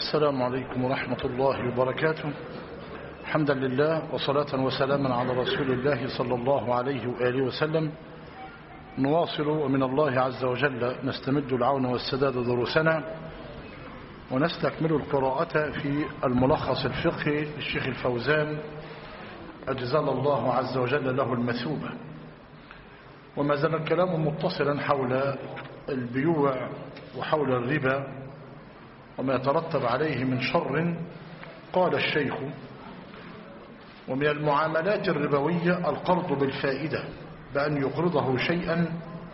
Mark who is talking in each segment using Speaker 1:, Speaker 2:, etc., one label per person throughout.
Speaker 1: السلام عليكم ورحمة الله وبركاته حمدا لله وصلاة وسلاما على رسول الله صلى الله عليه وآله وسلم نواصل ومن الله عز وجل نستمد العون والسداد دروسنا ونستكمل القراءة في الملخص الفقهي للشيخ الفوزان أجزل الله عز وجل له المثوبة وما زال الكلام متصلا حول البيوع وحول الربا وما يترتب عليه من شر قال الشيخ ومن المعاملات الربوية القرض بالفائدة بأن يقرضه شيئا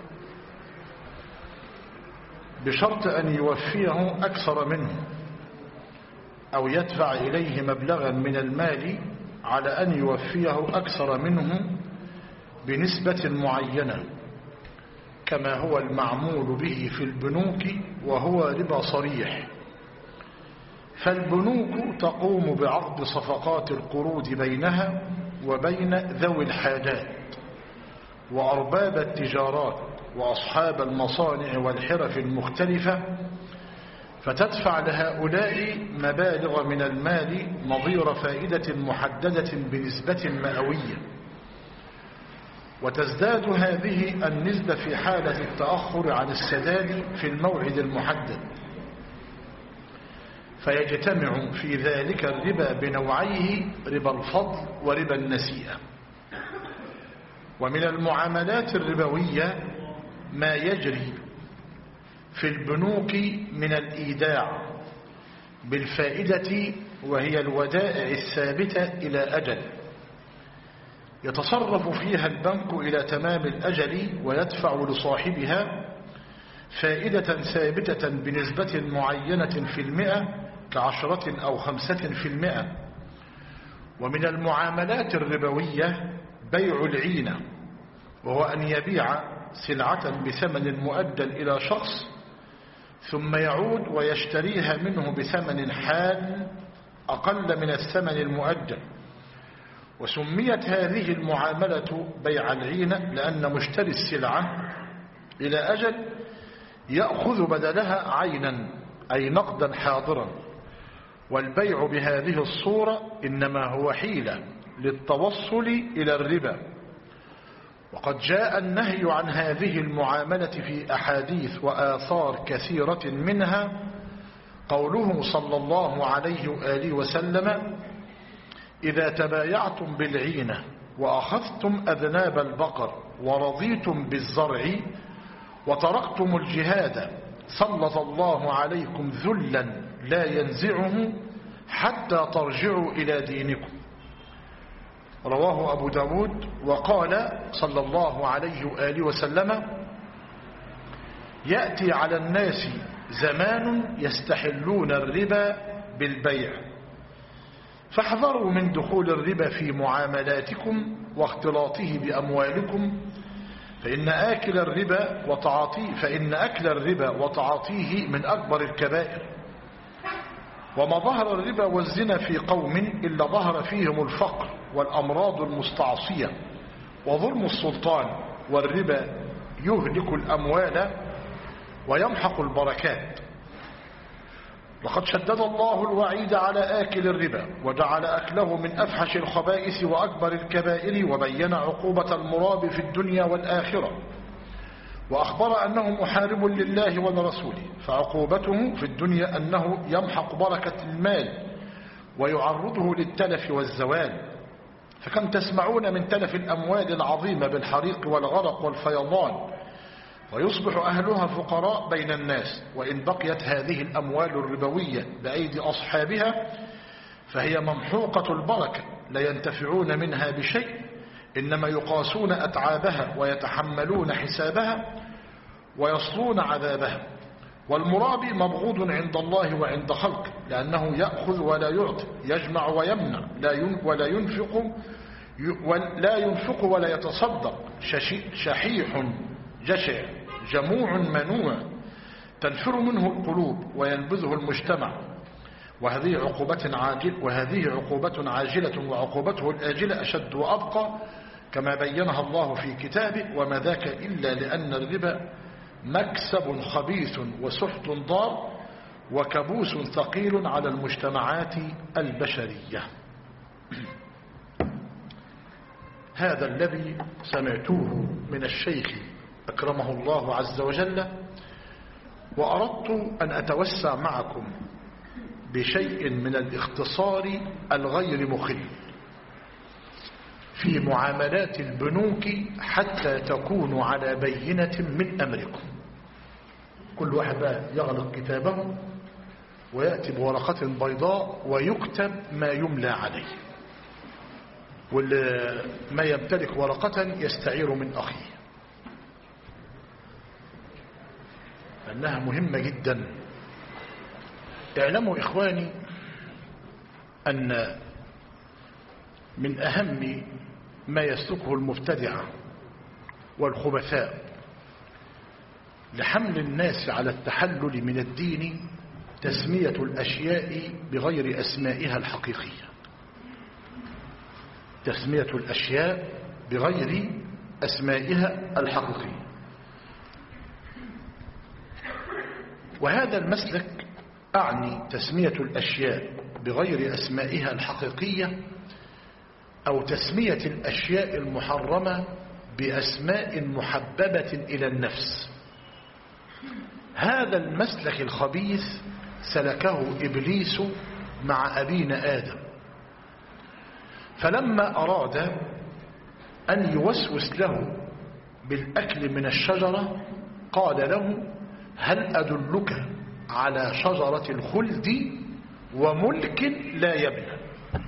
Speaker 1: بشرط أن يوفيه أكثر منه أو يدفع إليه مبلغا من المال على أن يوفيه أكثر منه بنسبة معينة كما هو المعمول به في البنوك وهو ربا صريح فالبنوك تقوم بعقد صفقات القروض بينها وبين ذوي الحاجات وأرباب التجارات وأصحاب المصانع والحرف المختلفة فتدفع لهؤلاء مبالغ من المال نظير فائدة محددة بنسبة مئوية وتزداد هذه النسبة في حالة التأخر عن السداد في الموعد المحدد فيجتمع في ذلك الربا بنوعيه ربا الفضل وربا النسيئة ومن المعاملات الربوية ما يجري في البنوك من الإيداع بالفائدة وهي الودائع الثابتة إلى أجل يتصرف فيها البنك إلى تمام الأجل ويدفع لصاحبها فائدة ثابتة بنسبة معينة في المئة كعشرة أو خمسة في المئة ومن المعاملات الربوية بيع العينة وهو أن يبيع سلعة بثمن مؤجل إلى شخص ثم يعود ويشتريها منه بثمن حال أقل من الثمن المؤجل وسميت هذه المعاملة بيع العينة لأن مشتري السلعة إلى أجل يأخذ بدلها عينا أي نقدا حاضرا والبيع بهذه الصورة إنما هو حيلة للتوصل إلى الربا وقد جاء النهي عن هذه المعاملة في أحاديث وآثار كثيرة منها قوله صلى الله عليه وآله وسلم إذا تبايعتم بالعينة وأخذتم أذناب البقر ورضيتم بالزرع وتركتم الجهاد سلط الله عليكم ذلا لا ينزعه حتى ترجعوا إلى دينكم رواه أبو داود وقال صلى الله عليه وآله وسلم يأتي على الناس زمان يستحلون الربا بالبيع فاحذروا من دخول الربا في معاملاتكم واختلاطه بأموالكم فإن آكل الربا وتعاطيه فإن أكل الربا وتعاطيه من أكبر الكبائر وما ظهر الربا والزنا في قوم إلا ظهر فيهم الفقر والأمراض المستعصية وظلم السلطان والربا يهلك الأموال ويمحق البركات لقد شدد الله الوعيد على آكل الربا وجعل أكله من أفحش الخبائث وأكبر الكبائر وبين عقوبة المراب في الدنيا والآخرة وأخبر أنه محارب لله ولرسوله فعقوبته في الدنيا أنه يمحق بركة المال ويعرضه للتلف والزوال فكم تسمعون من تلف الأموال العظيمة بالحريق والغرق والفيضان ويصبح أهلها فقراء بين الناس وإن بقيت هذه الأموال الربوية بأيدي أصحابها فهي ممحوقة البركة لا ينتفعون منها بشيء إنما يقاسون أتعابها ويتحملون حسابها ويصلون عذابها والمرابي مبغوض عند الله وعند خلقه لأنه يأخذ ولا يعطي يجمع ويمنع لا ولا ينفق لا ينفق ولا يتصدق شحيح جشع جموع منوع تنفر منه القلوب وينبذه المجتمع وهذه عقوبة عاجل وهذه عقوبة عاجلة وعقوبته الآجلة أشد وأبقى كما بينها الله في كتابه وما ذاك إلا لأن الربا مكسب خبيث وسحت ضار وكبوس ثقيل على المجتمعات البشرية هذا الذي سمعتوه من الشيخ أكرمه الله عز وجل وأردت أن أتوسع معكم بشيء من الاختصار الغير مخل في معاملات البنوك حتى تكونوا على بينة من أمركم كل واحد بقى يغلق كتابه ويأتي بورقة بيضاء ويكتب ما يملى عليه واللي ما يمتلك ورقة يستعير من أخيه أنها مهمة جدا اعلموا إخواني أن من أهم ما يسلكه المبتدعة والخبثاء لحمل الناس على التحلل من الدين تسمية الأشياء بغير أسمائها الحقيقية تسمية الأشياء بغير أسمائها الحقيقية وهذا المسلك أعني تسمية الأشياء بغير أسمائها الحقيقية أو تسمية الأشياء المحرمة بأسماء محببة إلى النفس هذا المسلك الخبيث سلكه إبليس مع أبينا آدم فلما أراد أن يوسوس له بالأكل من الشجرة قال له هل أدلك على شجرة الخلد وملك لا يبلى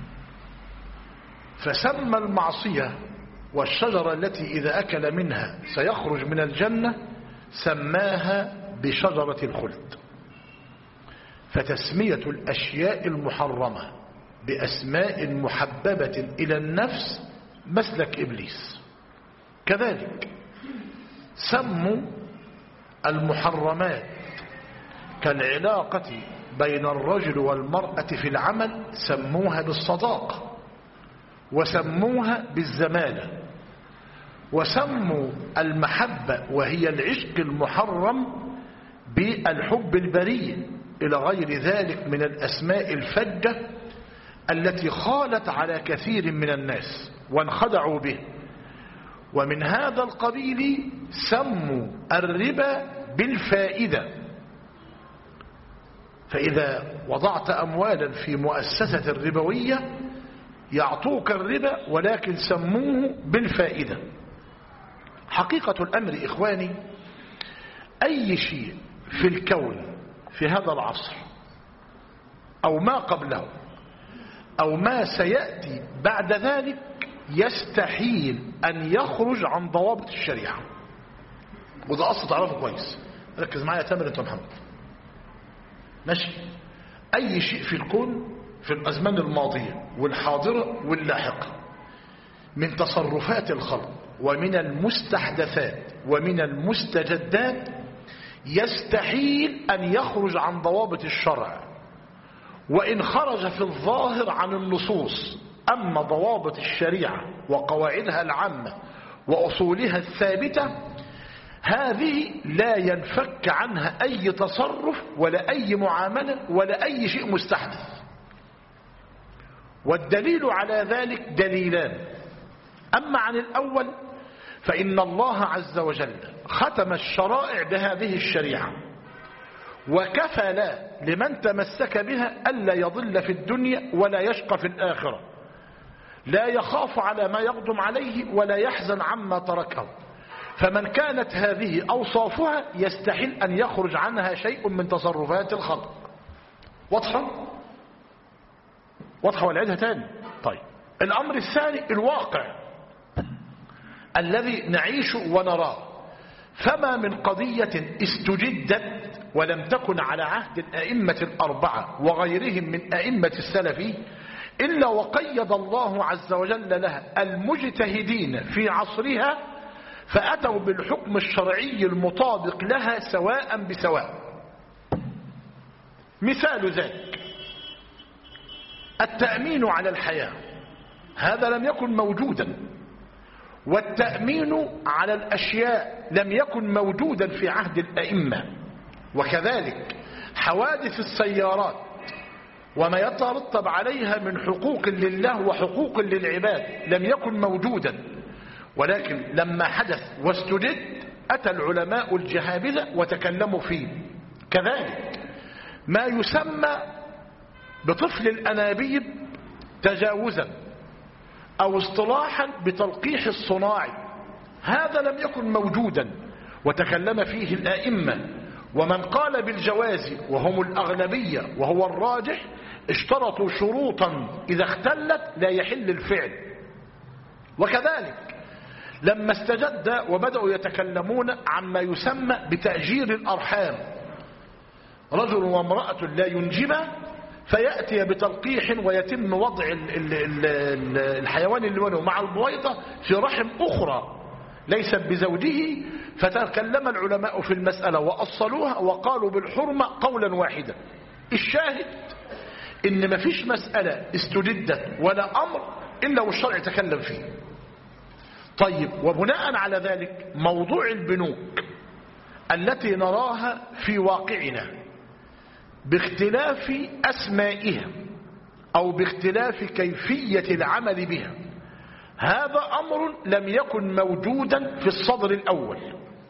Speaker 1: فسمى المعصية والشجرة التي إذا أكل منها سيخرج من الجنة سماها بشجرة الخلد فتسمية الأشياء المحرمة بأسماء محببة إلى النفس مسلك إبليس كذلك سموا المحرمات كالعلاقة بين الرجل والمرأة في العمل سموها بالصداقة وسموها بالزمالة وسموا المحبة وهي العشق المحرم بالحب البريء إلى غير ذلك من الأسماء الفجة التي خالت على كثير من الناس وانخدعوا به ومن هذا القبيل سموا الربا بالفائدة فإذا وضعت أموالا في مؤسسة الربوية يعطوك الربا ولكن سموه بالفائدة حقيقة الأمر إخواني أي شيء في الكون في هذا العصر أو ما قبله أو ما سيأتي بعد ذلك يستحيل أن يخرج عن ضوابط الشريعة وده أصل تعرفه كويس ركز معايا يا تامر أنت محمد ماشي أي شيء في الكون في الأزمان الماضية والحاضرة واللاحقة من تصرفات الخلق ومن المستحدثات ومن المستجدات يستحيل أن يخرج عن ضوابط الشرع وإن خرج في الظاهر عن النصوص أما ضوابط الشريعة وقواعدها العامة وأصولها الثابتة هذه لا ينفك عنها أي تصرف ولا أي معاملة ولا أي شيء مستحدث والدليل على ذلك دليلان أما عن الأول فإن الله عز وجل ختم الشرائع بهذه الشريعة وكفل لمن تمسك بها ألا يضل في الدنيا ولا يشقى في الآخرة لا يخاف على ما يقدم عليه ولا يحزن عما تركه فمن كانت هذه أوصافها يستحيل أن يخرج عنها شيء من تصرفات الخلق واضحة؟ واضحة والعيدها تاني طيب الأمر الثاني الواقع الذي نعيش ونراه فما من قضية استجدت ولم تكن على عهد الأئمة الأربعة وغيرهم من أئمة السلف إلا وقيد الله عز وجل لها المجتهدين في عصرها فأتوا بالحكم الشرعي المطابق لها سواء بسواء مثال ذلك التأمين على الحياة هذا لم يكن موجودا والتأمين على الأشياء لم يكن موجودا في عهد الأئمة وكذلك حوادث السيارات وما يترتب عليها من حقوق لله وحقوق للعباد لم يكن موجودا ولكن لما حدث واستجد أتى العلماء الجهابذة وتكلموا فيه كذلك ما يسمى بطفل الأنابيب تجاوزا أو اصطلاحا بتلقيح الصناعي هذا لم يكن موجودا وتكلم فيه الآئمة ومن قال بالجواز وهم الأغلبية وهو الراجح اشترطوا شروطا إذا اختلت لا يحل الفعل وكذلك لما استجد وبدأوا يتكلمون عما يسمى بتأجير الأرحام رجل وامرأة لا ينجبا فيأتي بتلقيح ويتم وضع ال ال ال الحيوان اللي مع البويضة في رحم أخرى ليست بزوجه فتكلم العلماء في المسألة وأصلوها وقالوا بالحرمة قولا واحدا الشاهد إن ما فيش مسألة استجدت ولا أمر إلا والشرع تكلم فيه طيب وبناء على ذلك موضوع البنوك التي نراها في واقعنا باختلاف أسمائها أو باختلاف كيفية العمل بها هذا أمر لم يكن موجودا في الصدر الأول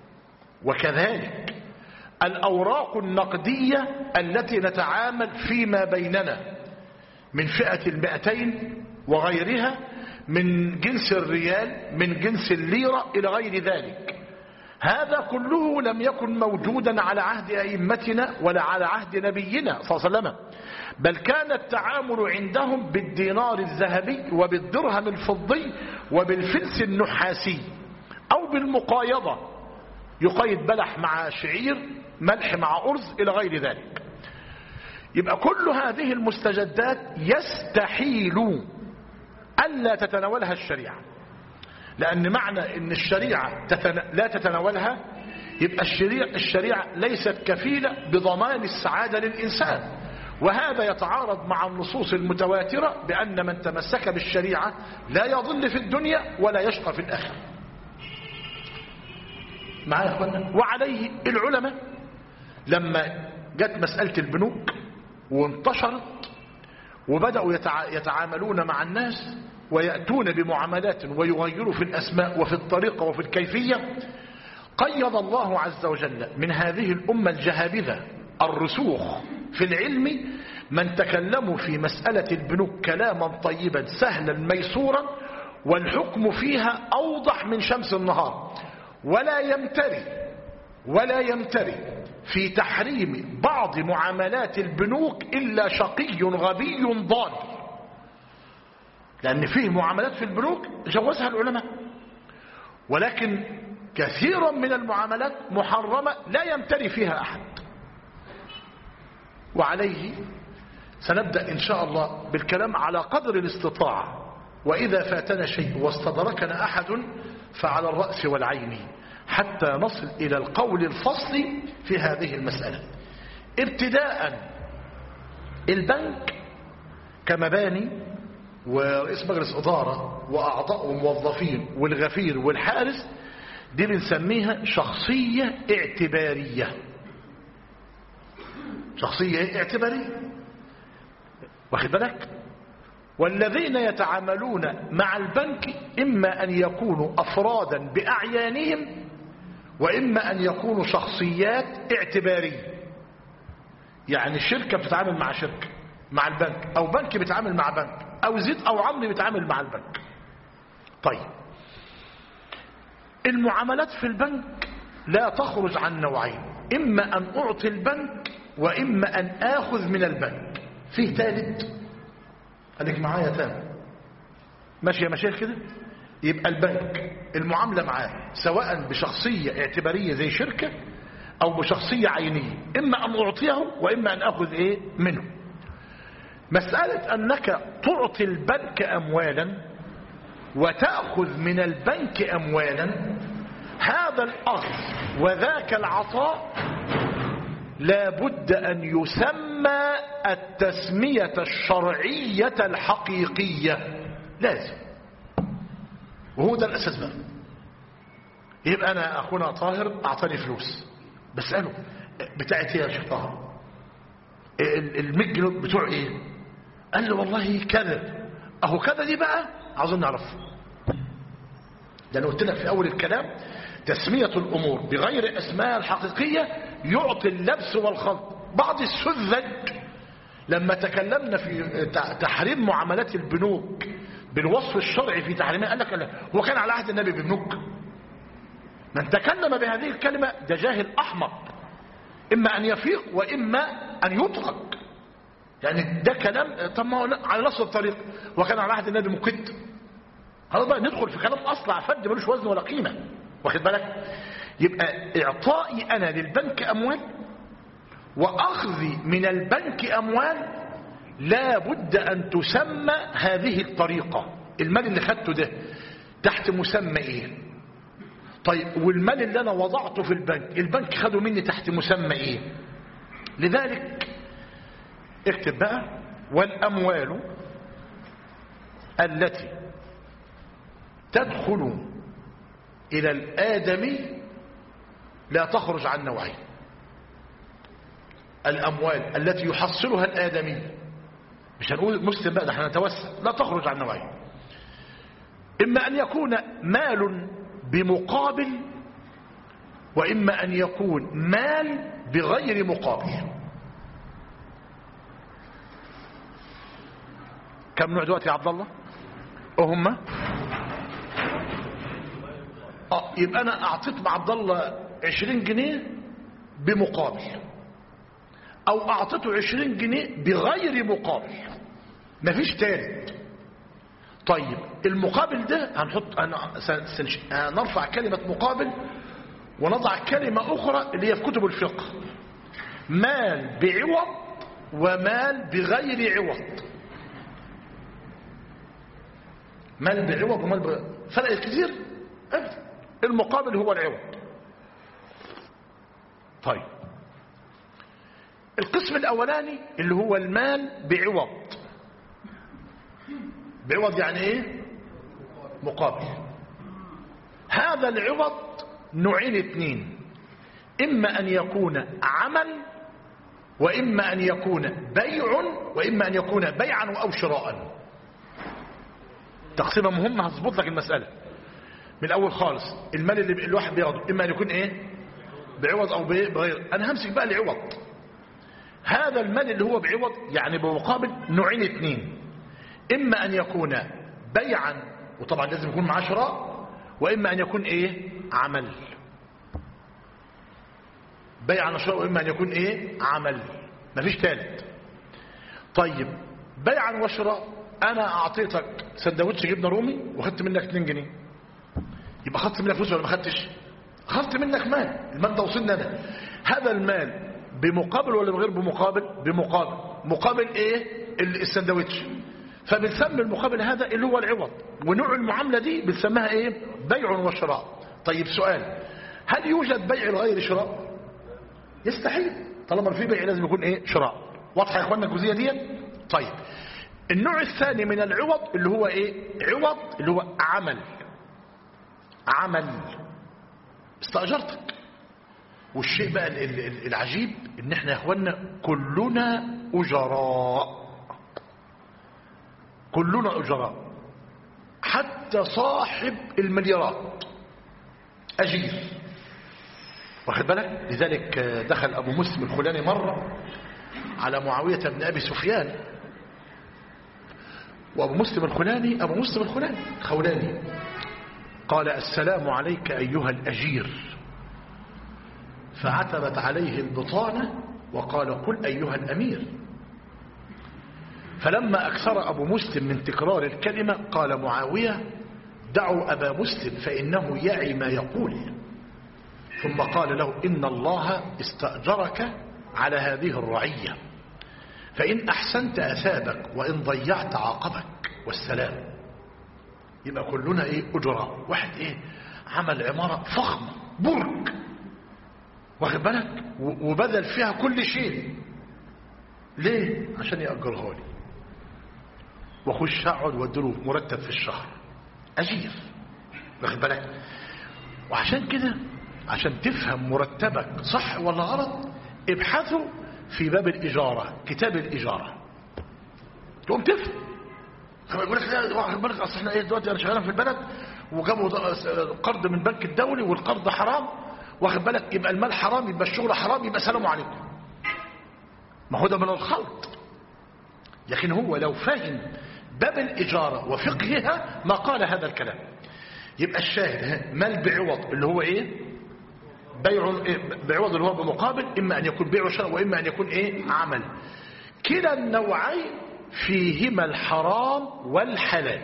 Speaker 1: وكذلك الأوراق النقدية التي نتعامل فيما بيننا من فئة المئتين وغيرها من جنس الريال من جنس الليرة إلى غير ذلك هذا كله لم يكن موجودا على عهد أئمتنا ولا على عهد نبينا صلى الله عليه وسلم بل كان التعامل عندهم بالدينار الذهبي وبالدرهم الفضي وبالفلس النحاسي أو بالمقايضة يقيد بلح مع شعير ملح مع أرز إلى غير ذلك يبقى كل هذه المستجدات يستحيل ألا تتناولها الشريعة لأن معنى أن الشريعة تتن... لا تتناولها يبقى الشريعة, الشريعة ليست كفيلة بضمان السعادة للإنسان وهذا يتعارض مع النصوص المتواترة بأن من تمسك بالشريعة لا يضل في الدنيا ولا يشقى في الآخرة معايا اخوانا وعليه العلماء لما جت مسألة البنوك وانتشرت وبدأوا يتعاملون مع الناس ويأتون بمعاملات ويغيروا في الأسماء وفي الطريقة وفي الكيفية قيض الله عز وجل من هذه الأمة الجهابذة الرسوخ في العلم من تكلموا في مسألة البنوك كلاما طيبا سهلا ميسورا والحكم فيها أوضح من شمس النهار ولا يمتري ولا يمتري في تحريم بعض معاملات البنوك إلا شقي غبي ضال لأن فيه معاملات في البنوك جوزها العلماء ولكن كثيرا من المعاملات محرمة لا يمتري فيها أحد وعليه سنبدأ إن شاء الله بالكلام على قدر الاستطاعة وإذا فاتنا شيء واستدركنا أحد فعلى الرأس والعين حتى نصل إلى القول الفصل في هذه المسألة ابتداء البنك كمباني ورئيس مجلس إدارة وأعضاء وموظفين والغفير والحارس دي بنسميها شخصية اعتبارية شخصية اعتبارية واخد بالك والذين يتعاملون مع البنك إما أن يكونوا أفرادا بأعيانهم وإما أن يكونوا شخصيات اعتبارية يعني الشركة بتتعامل مع شركة مع البنك أو بنك بيتعامل مع بنك أو زيد أو عمرو بيتعامل مع البنك طيب المعاملات في البنك لا تخرج عن نوعين إما أن أعطي البنك وإما أن آخذ من البنك فيه ثالث خليك معايا تاني ماشي يا مشايخ كده يبقى البنك المعاملة معاه سواء بشخصية اعتبارية زي شركة أو بشخصية عينية إما أن أعطيه وإما أن أخذ إيه منه مسألة أنك تعطي البنك أموالا وتأخذ من البنك أموالا هذا الأخذ وذاك العطاء لا بد أن يسمى التسمية الشرعية الحقيقية لازم وهو ده الأساس بقى يبقى أنا أخونا طاهر أعطاني فلوس بسأله بتاعتي يا شيخ طاهر ال جنيه بتوع ايه قال له والله كذا اهو كذا دي بقى عاوزين نعرف ده انا قلت لك في اول الكلام تسمية الامور بغير اسمها الحقيقية يعطي اللبس والخلط بعض السذج لما تكلمنا في تحريم معاملات البنوك بالوصف الشرعي في تحريمها قال لك لا هو كان على عهد النبي ببنوك من تكلم بهذه الكلمة ده جاهل أحمق إما أن يفيق وإما أن يترك يعني ده كلام طب ما هو على نص الطريق وكان على عهد النبي مكت خلاص بقى ندخل في كلام أصلع فد ملوش وزن ولا قيمة واخد بالك يبقى إعطائي أنا للبنك أموال وأخذي من البنك أموال لا بد أن تسمى هذه الطريقة المال اللي خدته ده تحت مسمى إيه طيب والمال اللي أنا وضعته في البنك البنك خده مني تحت مسمى إيه لذلك اكتب بقى والأموال التي تدخل إلى الآدمي لا تخرج عن نوعين الأموال التي يحصلها الآدمي مش هنقول مسلم بقى ده احنا نتوسع لا تخرج عن نوعين إما أن يكون مال بمقابل وإما أن يكون مال بغير مقابل كم نوع دلوقتي يا عبد الله وهم اه يبقى انا اعطيت مع عبد الله 20 جنيه بمقابل او اعطيته 20 جنيه بغير مقابل مفيش تالت طيب المقابل ده هنحط هنرفع كلمة مقابل ونضع كلمة أخرى اللي هي في كتب الفقه مال بعوض ومال بغير عوض مال بعوض ومال بغير فرق كتير أبدا المقابل هو العوض طيب القسم الأولاني اللي هو المال بعوض بعوض يعني ايه مقابل هذا العوض نوعين اثنين اما ان يكون عمل واما ان يكون بيع واما ان يكون بيعا او شراء تقسيمه مهمه هتظبط لك المساله من الاول خالص المال اللي الواحد بياخده اما ان يكون ايه بعوض او بغير انا همسك بقى العوض هذا المال اللي هو بعوض يعني بمقابل نوعين اثنين إما أن يكون بيعا وطبعا لازم يكون معاه شراء وإما أن يكون إيه عمل بيعا وشراء وإما أن يكون إيه عمل مفيش ثالث طيب بيعا وشراء أنا أعطيتك سندوتش جبنة رومي وخدت منك 2 جنيه يبقى خدت منك فلوس ولا ما خدتش خدت منك مال المال ده وصلنا ده هذا المال بمقابل ولا بغير بمقابل بمقابل مقابل ايه السندوتش فبنسمي المقابل هذا اللي هو العوض ونوع المعاملة دي بنسميها ايه بيع وشراء طيب سؤال هل يوجد بيع لغير شراء يستحيل طالما في بيع لازم يكون ايه شراء واضحه يا اخوانا الجزئيه دي طيب النوع الثاني من العوض اللي هو ايه عوض اللي هو عمل عمل استأجرتك والشيء بقى العجيب ان احنا يا اخوانا كلنا اجراء كلنا أجراء حتى صاحب المليارات أجير واخد بالك لذلك دخل أبو مسلم الخلاني مرة على معاوية بن أبي سفيان وأبو مسلم الخلاني أبو مسلم الخلاني خولاني قال السلام عليك أيها الأجير فعتبت عليه البطانة وقال قل أيها الأمير فلما أكثر أبو مسلم من تكرار الكلمة قال معاوية دعوا أبا مسلم فإنه يعي ما يقول ثم قال له إن الله استأجرك على هذه الرعية فإن أحسنت أثابك وإن ضيعت عاقبك والسلام يبقى كلنا إيه أجراء واحد إيه عمل عمارة فخمة برج واخد بالك وبذل فيها كل شيء ليه عشان يأجرها لي واخش اقعد واديله مرتب في الشهر اجير واخد بالك وعشان كده عشان تفهم مرتبك صح ولا غلط ابحثوا في باب الإجارة كتاب الإجارة تقوم تفهم طب يقول لك لا واخد بالك اصل احنا ايه دلوقتي انا شغال في البلد وجابوا قرض من البنك الدولي والقرض حرام واخد بالك يبقى المال حرام يبقى الشغل حرام يبقى سلام عليكم ما هو ده من الخلط لكن هو لو فهم باب الإجارة وفقهها ما قال هذا الكلام يبقى الشاهد مال بعوض اللي هو ايه بيع بعوض اللي هو بمقابل اما ان يكون بيع وشراء واما ان يكون ايه عمل كلا النوعين فيهما الحرام والحلال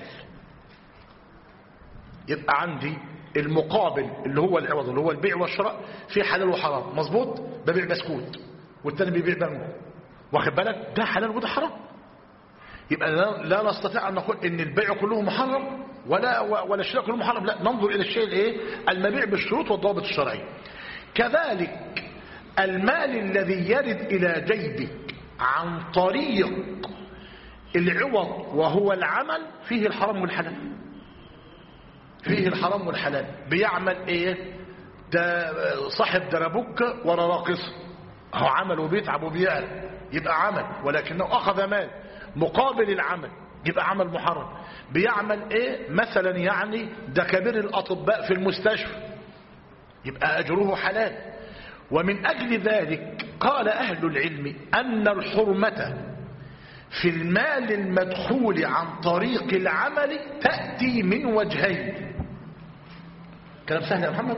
Speaker 1: يبقى عندي المقابل اللي هو العوض اللي هو البيع والشراء في حلال وحرام مظبوط ببيع بسكوت والتاني بيبيع بانجو واخد بالك ده حلال وده حرام يبقى لا, لا نستطيع ان نقول ان البيع كله محرم ولا ولا الشراء كله محرم لا ننظر الى الشيء الايه المبيع بالشروط والضوابط الشرعيه كذلك المال الذي يرد الى جيبك عن طريق العوض وهو العمل فيه الحرام والحلال فيه الحرام والحلال بيعمل ايه ده صاحب دربك ورا راقصه هو عمل وبيتعب وبيعرف يبقى عمل ولكنه اخذ مال مقابل العمل يبقى عمل محرم بيعمل ايه مثلا يعني ده كبير الاطباء في المستشفى يبقى اجره حلال ومن اجل ذلك قال اهل العلم ان الحرمه في المال المدخول عن طريق العمل تأتي من وجهين كلام سهل يا محمد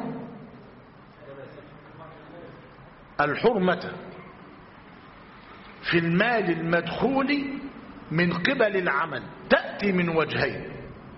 Speaker 1: الحرمة في المال المدخول من قبل العمل تأتي من وجهين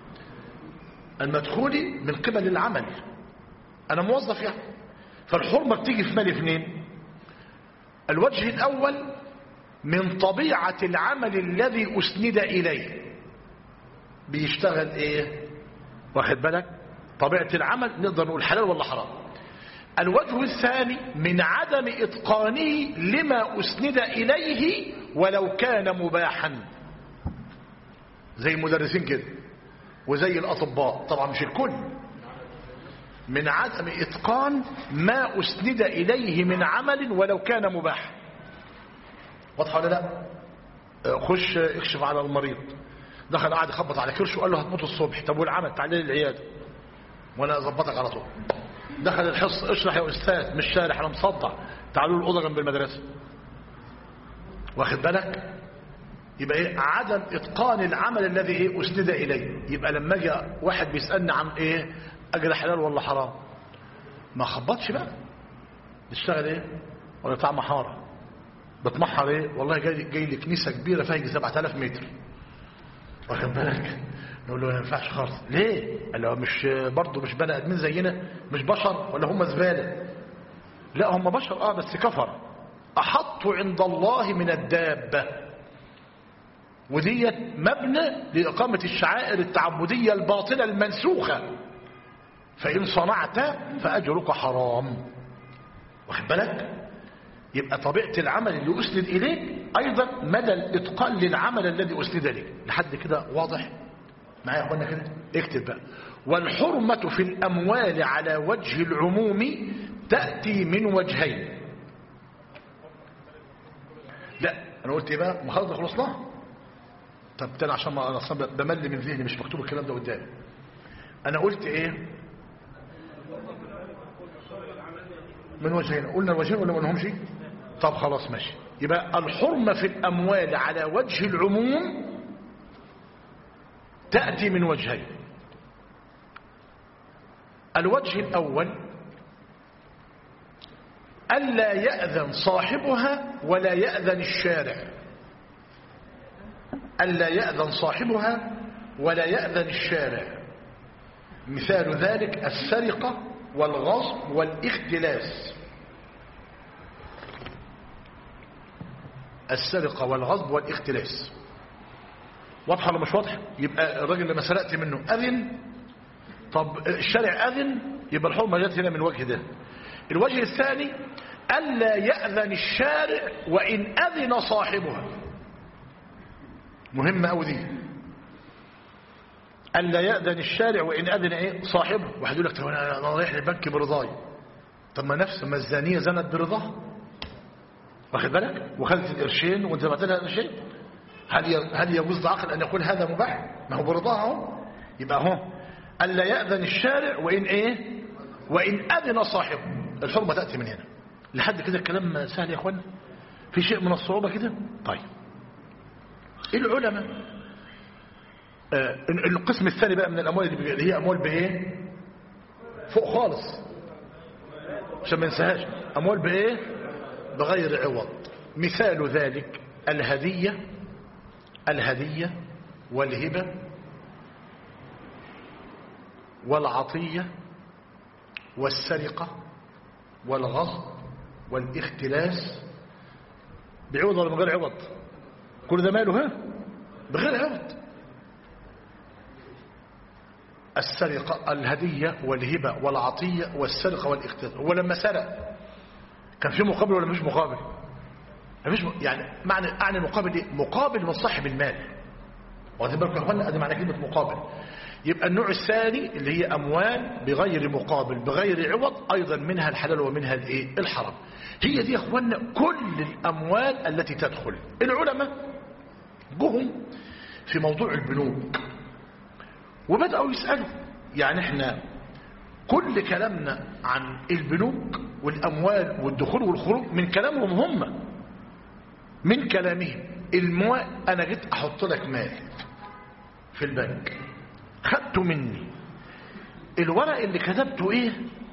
Speaker 1: المدخول من قبل العمل أنا موظف يعني فالحرمة بتيجي في مال اثنين الوجه الأول من طبيعة العمل الذي أسند إليه بيشتغل إيه واخد بالك طبيعة العمل نقدر نقول حلال ولا حرام الوجه الثاني من عدم إتقانه لما أسند إليه ولو كان مباحا زي المدرسين كده وزي الأطباء طبعا مش الكل من عدم إتقان ما أسند إليه من عمل ولو كان مباحا واضحه ولا لا خش اكشف على المريض دخل قاعد يخبط على كرشه وقال له هتموت الصبح طب والعمل تعالى لي العياده وانا اظبطك على طول دخل الحص اشرح يا استاذ مش شارح انا مصدع تعالوا الاوضه جنب المدرسه واخد بالك يبقى ايه عدم اتقان العمل الذي ايه اسند اليه يبقى لما اجي واحد بيسالني عن ايه اجر حلال ولا حرام ما خبطش بقى نشتغل ايه ولا بتاع محاره بتمحر ايه والله جاي, جاي لي كنيسه كبيره فيها يجي 7000 متر واخد بالك نقول له ما ينفعش خالص ليه قال له مش برضه مش بني ادمين زينا مش بشر ولا هم زباله لا هم بشر اه بس كفر احط عند الله من الدابه وديت مبنى لاقامه الشعائر التعبديه الباطله المنسوخه فان صنعت فاجرك حرام واخد بالك يبقى طبيعة العمل اللي أسند إليك أيضا مدى الإتقان للعمل الذي أسند إليك لحد كده واضح معايا يا أخوانا كده اكتب بقى والحرمة في الأموال على وجه العموم تأتي من وجهين لا أنا قلت إيه بقى ما خلاص خلصنا طب تاني عشان ما أنا بمل من ذهني مش مكتوب الكلام ده قدامي أنا قلت إيه من وجهين قلنا الوجهين ولا ما قلناهمش طب خلاص ماشي يبقى الحرمة في الأموال على وجه العموم تأتي من وجهين الوجه الأول ألا يأذن صاحبها ولا يأذن الشارع ألا يأذن صاحبها ولا يأذن الشارع مثال ذلك السرقة والغصب والاختلاس السرقة والغصب والاختلاس واضحة ولا مش واضحة يبقى الراجل لما سرقت منه أذن طب الشارع أذن يبقى الحرمة جت هنا من وجه ده الوجه الثاني ألا يأذن الشارع وإن أذن صاحبها مهمة أو دي ألا يأذن الشارع وإن أذن إيه صاحبه واحد يقول لك طب أنا رايح للبنك برضاي طب ما نفس ما الزانية زنت برضاها واخد بالك وخدت القرشين وانت بعت لها القرشين هل هل يجوز عقل ان يقول هذا مباح ما هو برضاها اهو يبقى اهو الا ياذن الشارع وان ايه وان اذن صاحبه الحرمه تاتي من هنا لحد كده الكلام سهل يا اخوانا في شيء من الصعوبه كده طيب العلماء آه القسم الثاني بقى من الاموال اللي هي اموال بايه فوق خالص عشان ما ننساهاش اموال بايه بغير عوض مثال ذلك الهديه الهديه والهبه والعطيه والسرقه والغصب والاختلاس بعوض ولا بغير عوض كل ده ماله ها بغير عوض السرقة الهدية والهبة والعطية والسرقة والاختلاس هو لما سرق كان في مقابل ولا مش مقابل مفيش م... يعني معنى أعني مقابل إيه؟ مقابل من صاحب المال واخدين بالكم يا اخوانا ادي معنى كلمة مقابل يبقى النوع الثاني اللي هي أموال بغير مقابل بغير عوض أيضا منها الحلال ومنها الايه الحرام هي دي يا اخوانا كل الأموال التي تدخل العلماء جهم في موضوع البنوك وبدأوا يسألوا يعني احنا كل كلامنا عن البنوك والأموال والدخول والخروج من كلامهم هم من كلامهم الموال أنا جيت أحط لك مال في البنك خدته مني الورق اللي كتبته ايه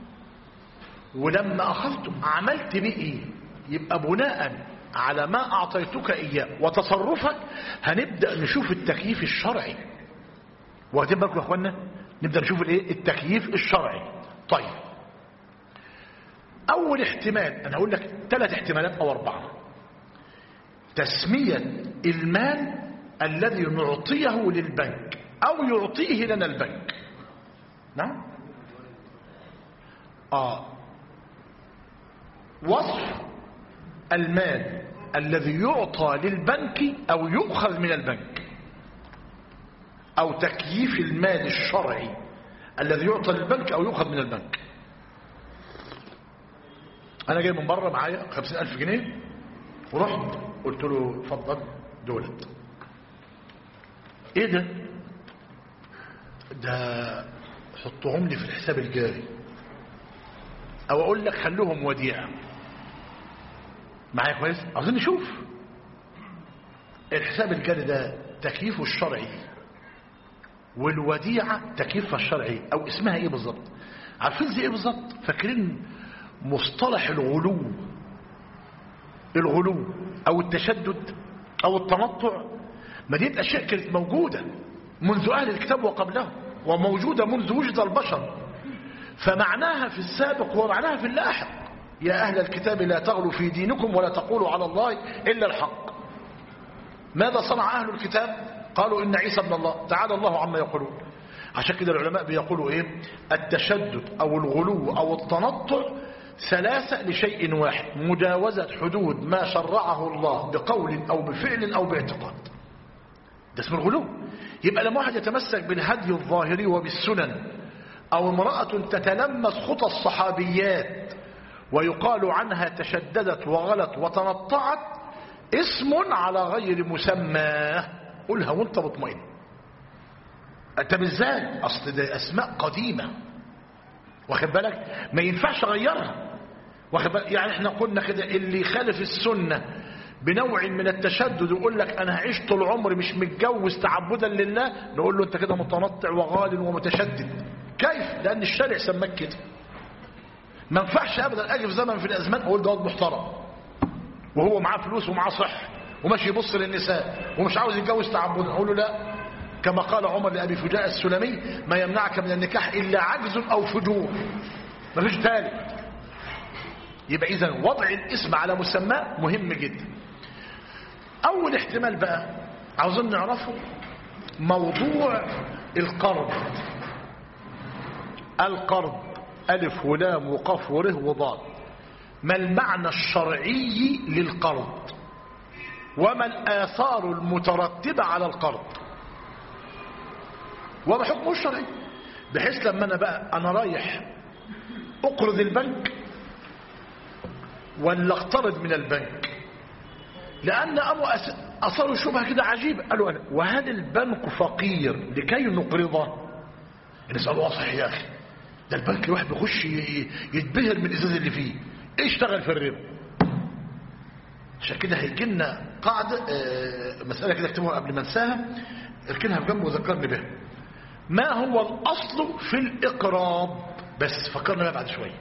Speaker 1: ولما أخذته عملت بيه ايه يبقى بناء على ما أعطيتك إياه وتصرفك هنبدأ نشوف التكييف الشرعي واخدين بالكم يا اخوانا نبدا نشوف الايه التكييف الشرعي طيب اول احتمال انا هقول لك ثلاث احتمالات او اربعه تسميه المال الذي نعطيه للبنك او يعطيه لنا البنك نعم اه وصف المال الذي يعطى للبنك او يؤخذ من البنك أو تكييف المال الشرعي الذي يعطى للبنك أو يؤخذ من البنك أنا جاي من بره معايا خمسين ألف جنيه ورحت قلت له اتفضل دولت إيه ده ده حطهم لي في الحساب الجاري أو أقول لك خلوهم وديعة معايا كويس عاوزين نشوف الحساب الجاري ده تكييفه الشرعي والوديعة تكييفها الشرعي او اسمها ايه بالظبط عارفين زي ايه بالظبط فاكرين مصطلح الغلو الغلو او التشدد او التنطع ما دي اشياء كانت موجودة منذ اهل الكتاب وقبله وموجودة منذ وجد البشر فمعناها في السابق ومعناها في اللاحق يا اهل الكتاب لا تغلوا في دينكم ولا تقولوا على الله الا الحق ماذا صنع اهل الكتاب قالوا إن عيسى ابن الله تعالى الله عما يقولون عشان كده العلماء بيقولوا إيه التشدد أو الغلو أو التنطع ثلاثة لشيء واحد مجاوزة حدود ما شرعه الله بقول أو بفعل أو باعتقاد ده اسم الغلو يبقى لما واحد يتمسك بالهدي الظاهري وبالسنن أو امرأة تتلمس خطى الصحابيات ويقال عنها تشددت وغلت وتنطعت اسم على غير مسماه قولها وانت مطمئن طب ازاي اصل ده اسماء قديمه واخد بالك ما ينفعش اغيرها واخد بالك يعني احنا قلنا كده اللي يخالف السنه بنوع من التشدد ويقول لك انا هعيش طول عمري مش متجوز تعبدا لله نقول له انت كده متنطع وغال ومتشدد كيف لان الشارع سماك كده ما ينفعش ابدا اجي في زمن في الازمان اقول ده واد محترم وهو معاه فلوس ومعاه صحه وماشي يبص للنساء ومش عاوز يتجوز تعبدا اقول له لا كما قال عمر لابي فجاء السلمي ما يمنعك من النكاح الا عجز او فجور مفيش ثالث يبقى اذا وضع الاسم على مسماه مهم جدا اول احتمال بقى عاوزين نعرفه موضوع القرض القرض الف ولام وقاف وره وضاد ما المعنى الشرعي للقرض وما الآثار المترتبة على القرض وما حكمه الشرعي بحيث لما أنا بقى أنا رايح أقرض البنك ولا اقترض من البنك لأن أبو أصلوا شبهة كده عجيبة قالوا أنا وهل البنك فقير لكي نقرضه نسأله صحيح يا أخي ده البنك الواحد بيخش يتبهر من الإزاز اللي فيه اشتغل في الربا عشان كده هيجي لنا قاعدة مسألة كده اكتبوها قبل ما انساها اركنها في جنب وذكرني بها ما هو الأصل في الإقراض بس فكرنا بقى بعد شوية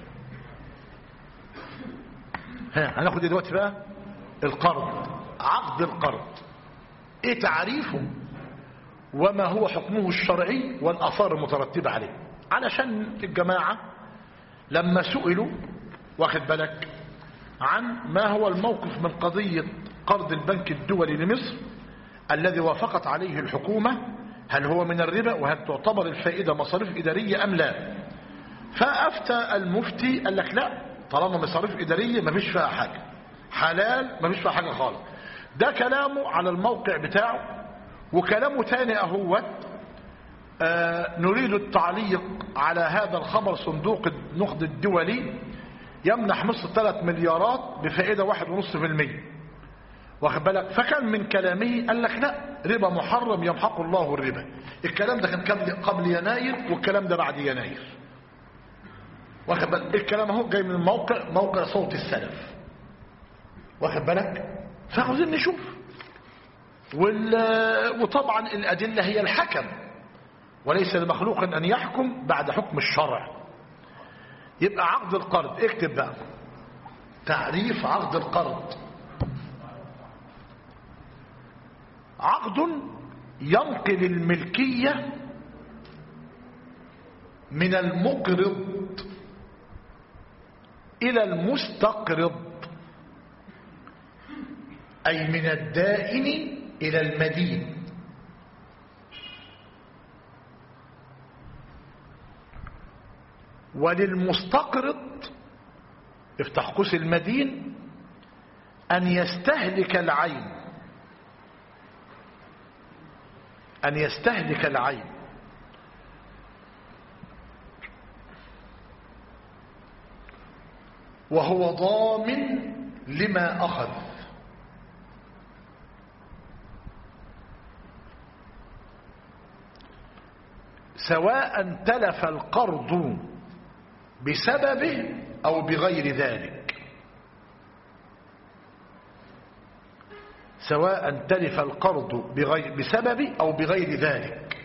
Speaker 1: ها هناخد دلوقتي بقى القرض عقد القرض ايه تعريفه وما هو حكمه الشرعي والأثار المترتبة عليه علشان الجماعة لما سئلوا واخد بالك عن ما هو الموقف من قضية قرض البنك الدولي لمصر الذي وافقت عليه الحكومة هل هو من الربا وهل تعتبر الفائدة مصاريف إدارية أم لا فأفتى المفتي قال لك لا طالما مصاريف إدارية ما فيش فيها حاجة حلال ما فيش فيها حاجة خالص ده كلامه على الموقع بتاعه وكلامه تاني أهوت آه نريد التعليق على هذا الخبر صندوق النقد الدولي يمنح مصر 3 مليارات بفائدة واحد ونصف في المية واخد بالك فكان من كلامه قال لك لا ربا محرم يمحق الله الربا الكلام ده كان قبل قبل يناير والكلام ده بعد يناير واخد بالك الكلام اهو جاي من موقع موقع صوت السلف واخد بالك فعاوزين نشوف وال... وطبعا الأدلة هي الحكم وليس لمخلوق أن يحكم بعد حكم الشرع يبقى عقد القرض اكتب بقى تعريف عقد القرض عقد ينقل الملكية من المقرض إلى المستقرض أي من الدائن إلى المدين وللمستقرض افتح قوس المدين أن يستهلك العين أن يستهلك العين وهو ضامن لما أخذ سواء تلف القرض بسببه أو بغير ذلك سواء تلف القرض بغير بسبب أو بغير ذلك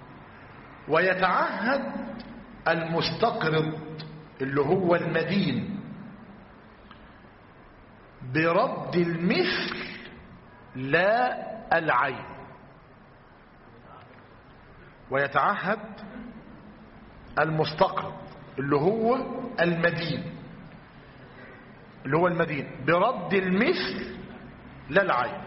Speaker 1: ويتعهد المستقرض اللي هو المدين برد المثل لا العين ويتعهد المستقرض اللي هو المدين اللي هو المدين برد المثل لا العين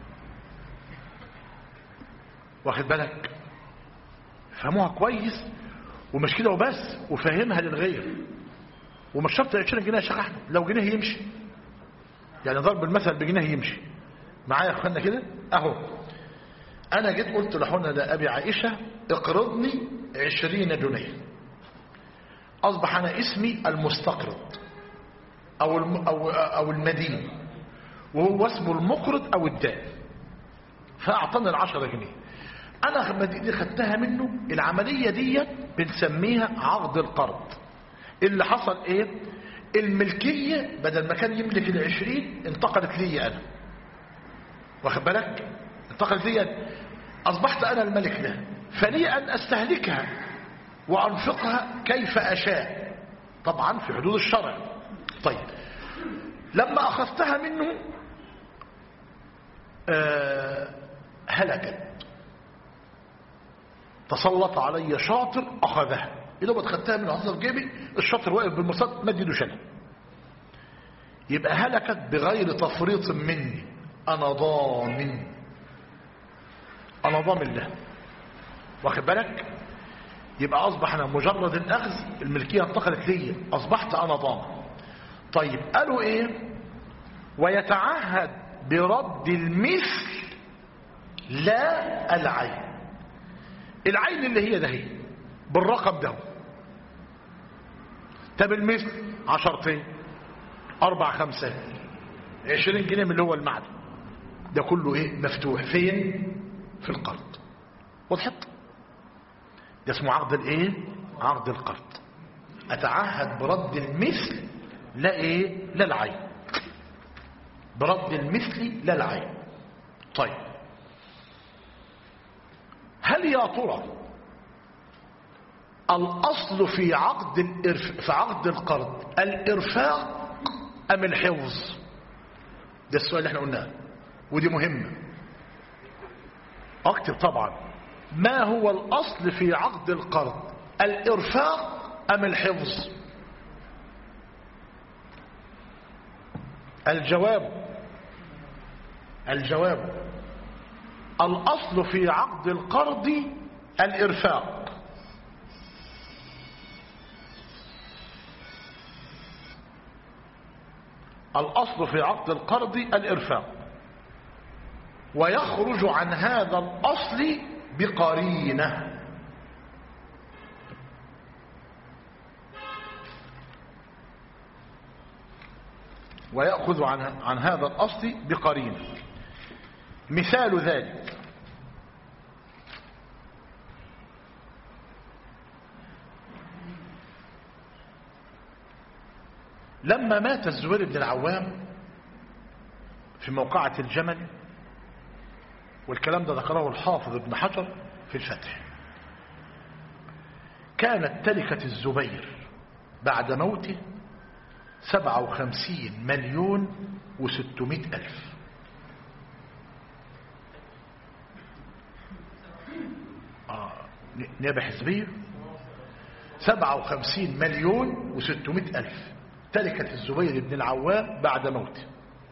Speaker 1: واخد بالك فهموها كويس ومش كده وبس وفهمها للغير ومش شرط 20 جنيه يا شيخ احمد لو جنيه يمشي يعني ضرب المثل بجنيه يمشي معايا يا اخوانا كده اهو انا جيت قلت لحونا لابي عائشه اقرضني 20 جنيه اصبح انا اسمي المستقرض او الم او او المدين وهو اسمه المقرض او الدائن فاعطاني العشرة جنيه انا لما دي خدتها منه العملية دي بنسميها عقد القرض اللي حصل ايه الملكية بدل ما كان يملك العشرين انتقلت لي انا واخد بالك انتقلت لي أنا. اصبحت انا الملك له فلي ان استهلكها وانفقها كيف اشاء طبعا في حدود الشرع طيب لما اخذتها منه آه هلكت تسلط علي شاطر اخذها اذا ما خدتها من عصر جيبي الشاطر واقف بالمصاد مد ايده شنه يبقى هلكت بغير تفريط مني انا ضامن انا ضامن له واخد بالك يبقى اصبح انا مجرد الاخذ الملكيه انتقلت لي اصبحت انا ضامن طيب قالوا ايه ويتعهد برد المثل لا العين العين اللي هي ده هي بالرقم ده طب المثل عشرتين اربع خمسات عشرين جنيه من اللي هو المعدن ده كله ايه مفتوح فين في القرض وضحت ده اسمه عقد الايه عقد القرض اتعهد برد المثل لا ايه لا العين برد المثل لا العين طيب هل يا ترى الاصل في عقد الإرف... في عقد القرض الارفاق ام الحفظ ده السؤال اللي احنا قلناه ودي مهمه اكتب طبعا ما هو الاصل في عقد القرض الارفاق ام الحفظ الجواب الجواب الاصل في عقد القرض الارفاق الأصل في عقد القرض الإرفاق ويخرج عن هذا الأصل بقرينة ويأخذ عن, عن هذا الأصل بقرينة مثال ذلك لما مات الزبير بن العوام في موقعة الجمل والكلام ده ذكره الحافظ ابن حجر في الفتح كانت تركة الزبير بعد موته سبعة وخمسين مليون وستمائة ألف آه نيابة حزبية سبعة وخمسين مليون وستمائة ألف تركة الزبير بن العوام بعد موته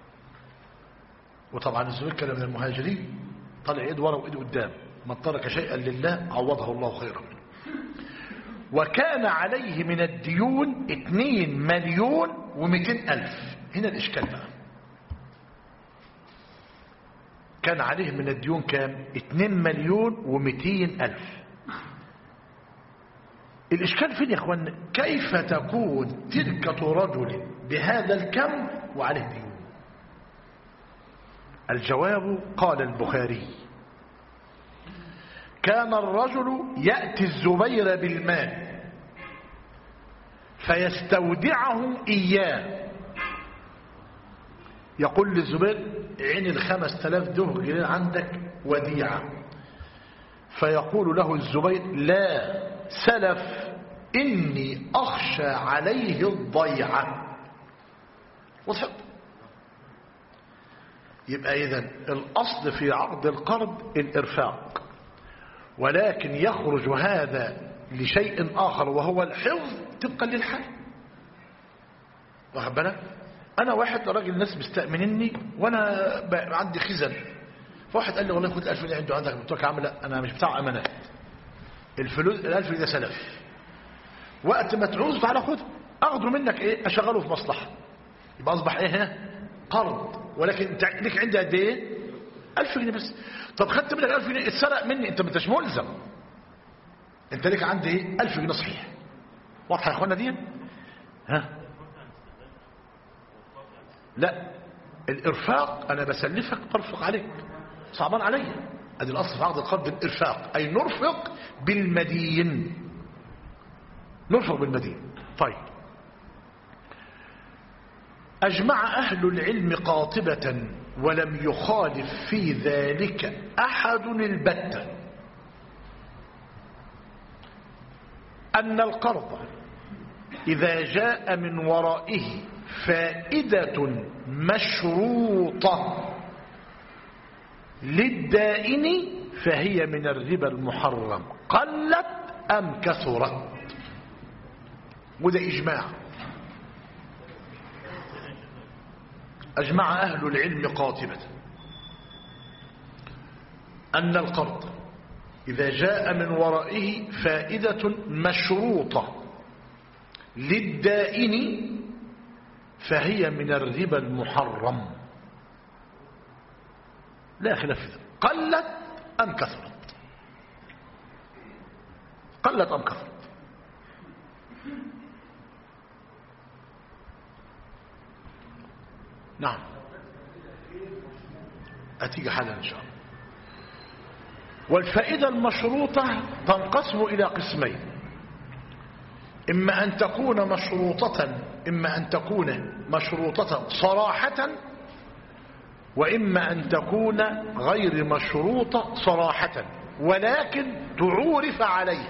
Speaker 1: وطبعا الزبير كان من المهاجرين طلع ايد ورا وايد قدام من ترك شيئا لله عوضه الله خيرا منه وكان عليه من الديون 2 مليون و200 ألف هنا الإشكال بقى كان عليه من الديون كام 2 مليون و200 ألف الإشكال فين يا أخوان كيف تكون تركة رجل بهذا الكم وعليه ديون الجواب قال البخاري كان الرجل يأتي الزبير بالمال فيستودعه إياه يقول للزبير عين الخمس تلاف ده جنيه عندك وديعة فيقول له الزبير لا سلف إني أخشى عليه الضيعة وضحط يبقى إذن الأصل في عقد القرض الإرفاق ولكن يخرج هذا لشيء آخر وهو الحفظ طبقا للحال واخد بالك أنا واحد راجل ناس مستأمنني وأنا عندي خزن فواحد قال لي والله خد الألف اللي عنده عندك قلت له عم لا أنا مش بتاع أمانات الفلوس الألف ده سلف وقت ما تعوز تعالى خده أخده منك إيه أشغله في مصلحة يبقى أصبح إيه هنا قرض ولكن انت لك عندي قد إيه 1000 جنيه بس طب خدت منك 1000 جنيه اتسرق مني انت ما انتش ملزم انت لك عندي ايه 1000 جنيه صحيح واضحه يا اخوانا دي ها لا الارفاق انا بسلفك برفق عليك صعبان عليا ادي الاصل في عقد القرض الارفاق اي نرفق بالمدين نرفق بالمدين طيب اجمع اهل العلم قاطبه ولم يخالف في ذلك أحد البتة أن القرض إذا جاء من ورائه فائدة مشروطة للدائن فهي من الربا المحرم قلت أم كثرت وده إجماع أجمع أهل العلم قاطبة أن القرض إذا جاء من ورائه فائدة مشروطة للدائن فهي من الربا المحرم لا خلاف في ذلك قلت أم كثرت قلت أم كثرت نعم هتيجي حالا إن شاء الله والفائدة المشروطة تنقسم إلى قسمين إما أن تكون مشروطة إما أن تكون مشروطة صراحة وإما أن تكون غير مشروطة صراحة ولكن تعورف عليه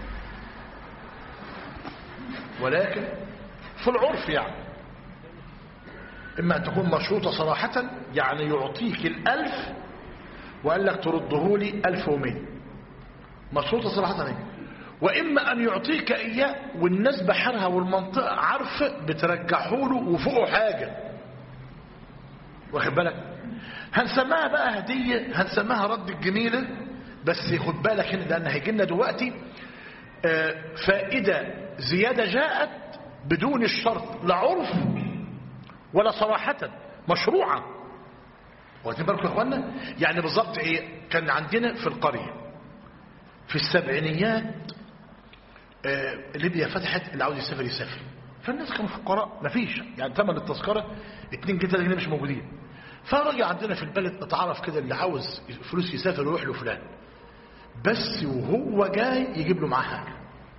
Speaker 1: ولكن في العرف يعني إما أن تكون مشروطة صراحة يعني يعطيك الألف وقال لك ترده لي ألف ومئة مشروطة صراحة هي وإما أن يعطيك إياه والناس بحرها والمنطقة عارفة بترجحه له وفوقه حاجة واخد بالك هنسميها بقى هدية هنسميها رد الجميلة بس خد بالك هنا لأن هيجي لنا دلوقتي آه، فائدة زيادة جاءت بدون الشرط لا عرف ولا صراحة مشروعة واخدين بالكم يا اخوانا يعني بالظبط ايه كان عندنا في القرية في السبعينيات آه، ليبيا فتحت اللي عاوز يسافر يسافر فالناس كانوا فقراء مفيش يعني ثمن التذكرة 2 جنيه 3 جنيه مش موجودين فراجع عندنا في البلد اتعرف كده اللي عاوز فلوس يسافر ويروح له فلان بس وهو جاي يجيب له معاه حاجه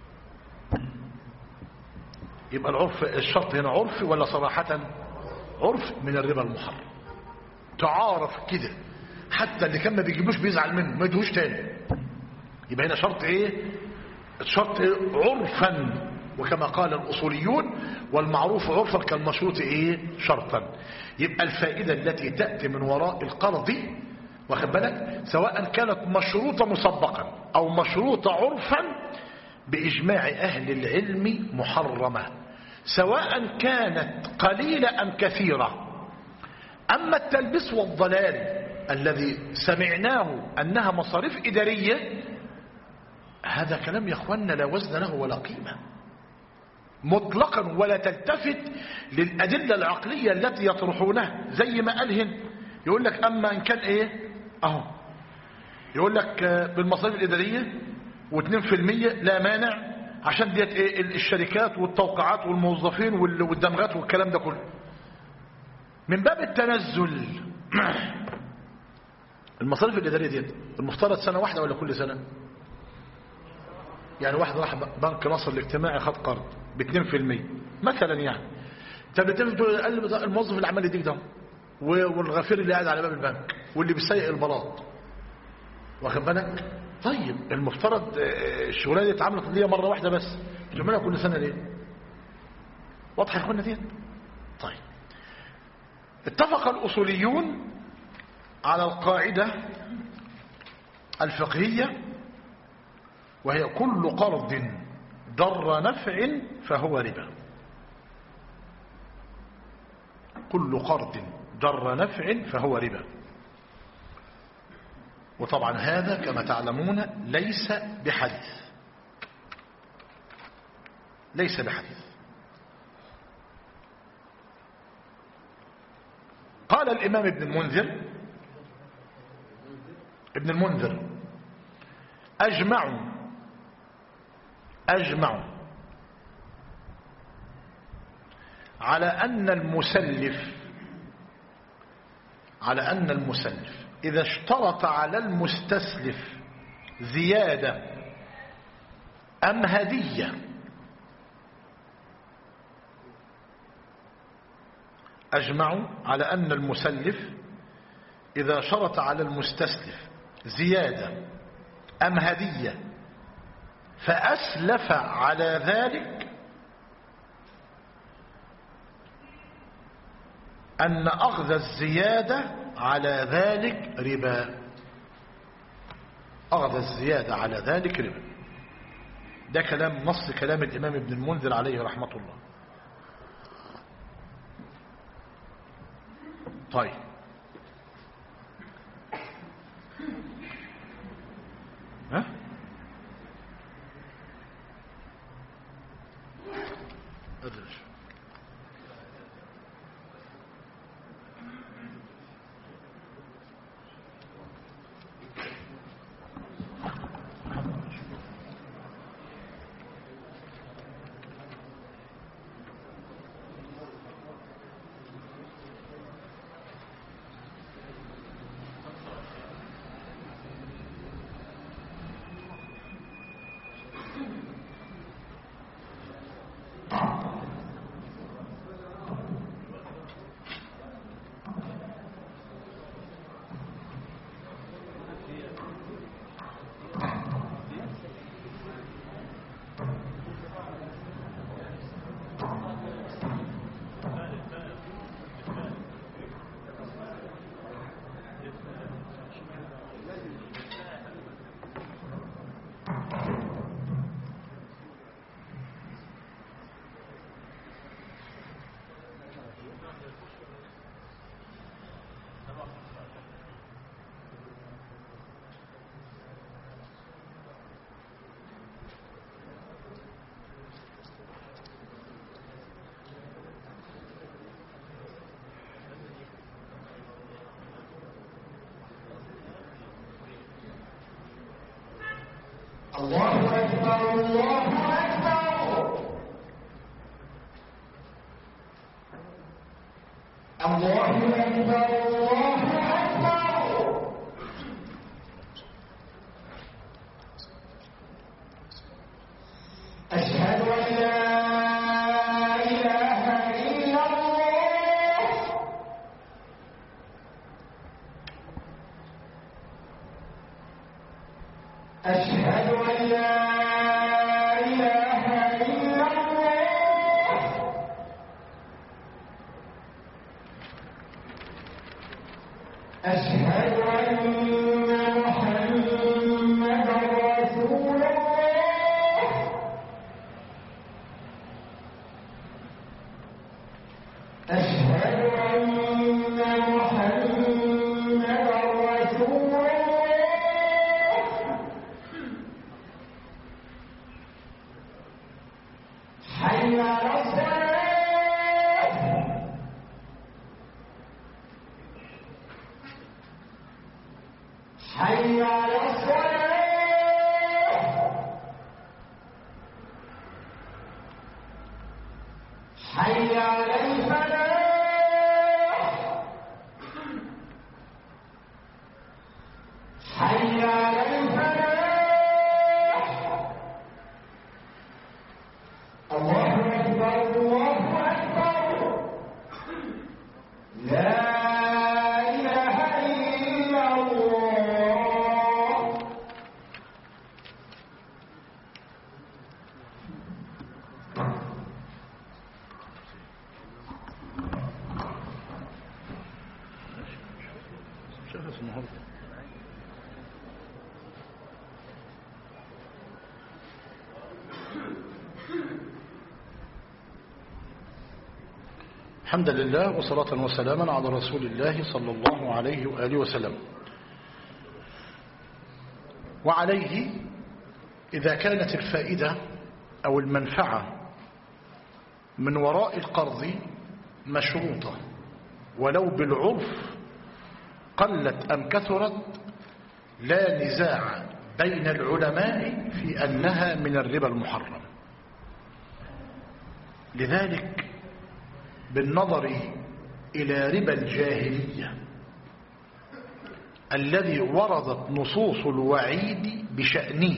Speaker 1: يبقى العرف الشرط هنا عرف ولا صراحة عرف من الربا المحرم تعارف كده حتى اللي كان ما بيجيبوش بيزعل منه ما يدوش تاني يبقى هنا شرط ايه الشرط إيه؟ عرفا وكما قال الاصوليون والمعروف عرفا كالمشروط ايه شرطا يبقى الفائدة التي تأتي من وراء القرض واخد بالك سواء كانت مشروطة مسبقا او مشروطة عرفا بإجماع أهل العلم محرمة سواء كانت قليلة أم كثيرة أما التلبس والضلال الذي سمعناه أنها مصاريف إدارية هذا كلام يا أخوانا لا وزن له ولا قيمة مطلقا ولا تلتفت للأدلة العقلية التي يطرحونها زي ما قال هنا يقول لك أما إن كان إيه أهو يقول لك آه، بالمصاريف الإدارية و2% لا مانع عشان ديت ايه الشركات والتوقعات والموظفين وال- والدمغات والكلام ده كله من باب التنزل المصاريف الإدارية ديت المفترض سنة واحدة ولا كل سنة يعني واحد راح بنك مصر الاجتماعي خد قرض ب 2% مثلا يعني طب بتقول قال لي الموظف اللي عمال يديك ده والغفير اللي قاعد على باب البنك واللي بيسيق البلاط واخد بالك طيب المفترض آه، الشغلانه دي اتعملت ليا مره واحده بس تعملها كل سنه ليه واضحه يا اخوانا دي طيب اتفق الاصوليون على القاعده الفقهيه وهي كل قرض ضر نفع فهو ربا كل قرض ضر نفع فهو ربا وطبعا هذا كما تعلمون ليس بحديث ليس بحديث قال الإمام ابن المنذر ابن المنذر أجمعوا أجمعوا على أن المسلف على أن المسلف إذا اشترط على المستسلف زيادة أم هدية أجمعوا على أن المسلف إذا شرط على المستسلف زيادة أم هدية فأسلف على ذلك أن أخذ الزيادة على ذلك ربا أخذ الزيادة على ذلك ربا ده كلام نص كلام الإمام ابن المنذر عليه رحمة الله طيب ها أدرش
Speaker 2: الله أكبر الله أكبر الله أكبر الله أكبر أشهد أن لا إله إلا الله أشهد أن لا إله إلا الله أشهد أن محمدا رسول الله أشهد أن محمدا رسول الله حي على الصلاة حي على الصلاة حي على الفلاح حي على الفلاح الله أكبر الله أكبر لا إله إلا الله
Speaker 1: شخص النهارده الحمد لله وصلاة وسلاما على رسول الله صلى الله عليه وآله وسلم وعليه إذا كانت الفائدة أو المنفعة من وراء القرض مشروطة ولو بالعرف قلت أم كثرت لا نزاع بين العلماء في أنها من الربا المحرم لذلك بالنظر إلى ربا الجاهلية الذي وردت نصوص الوعيد بشأنه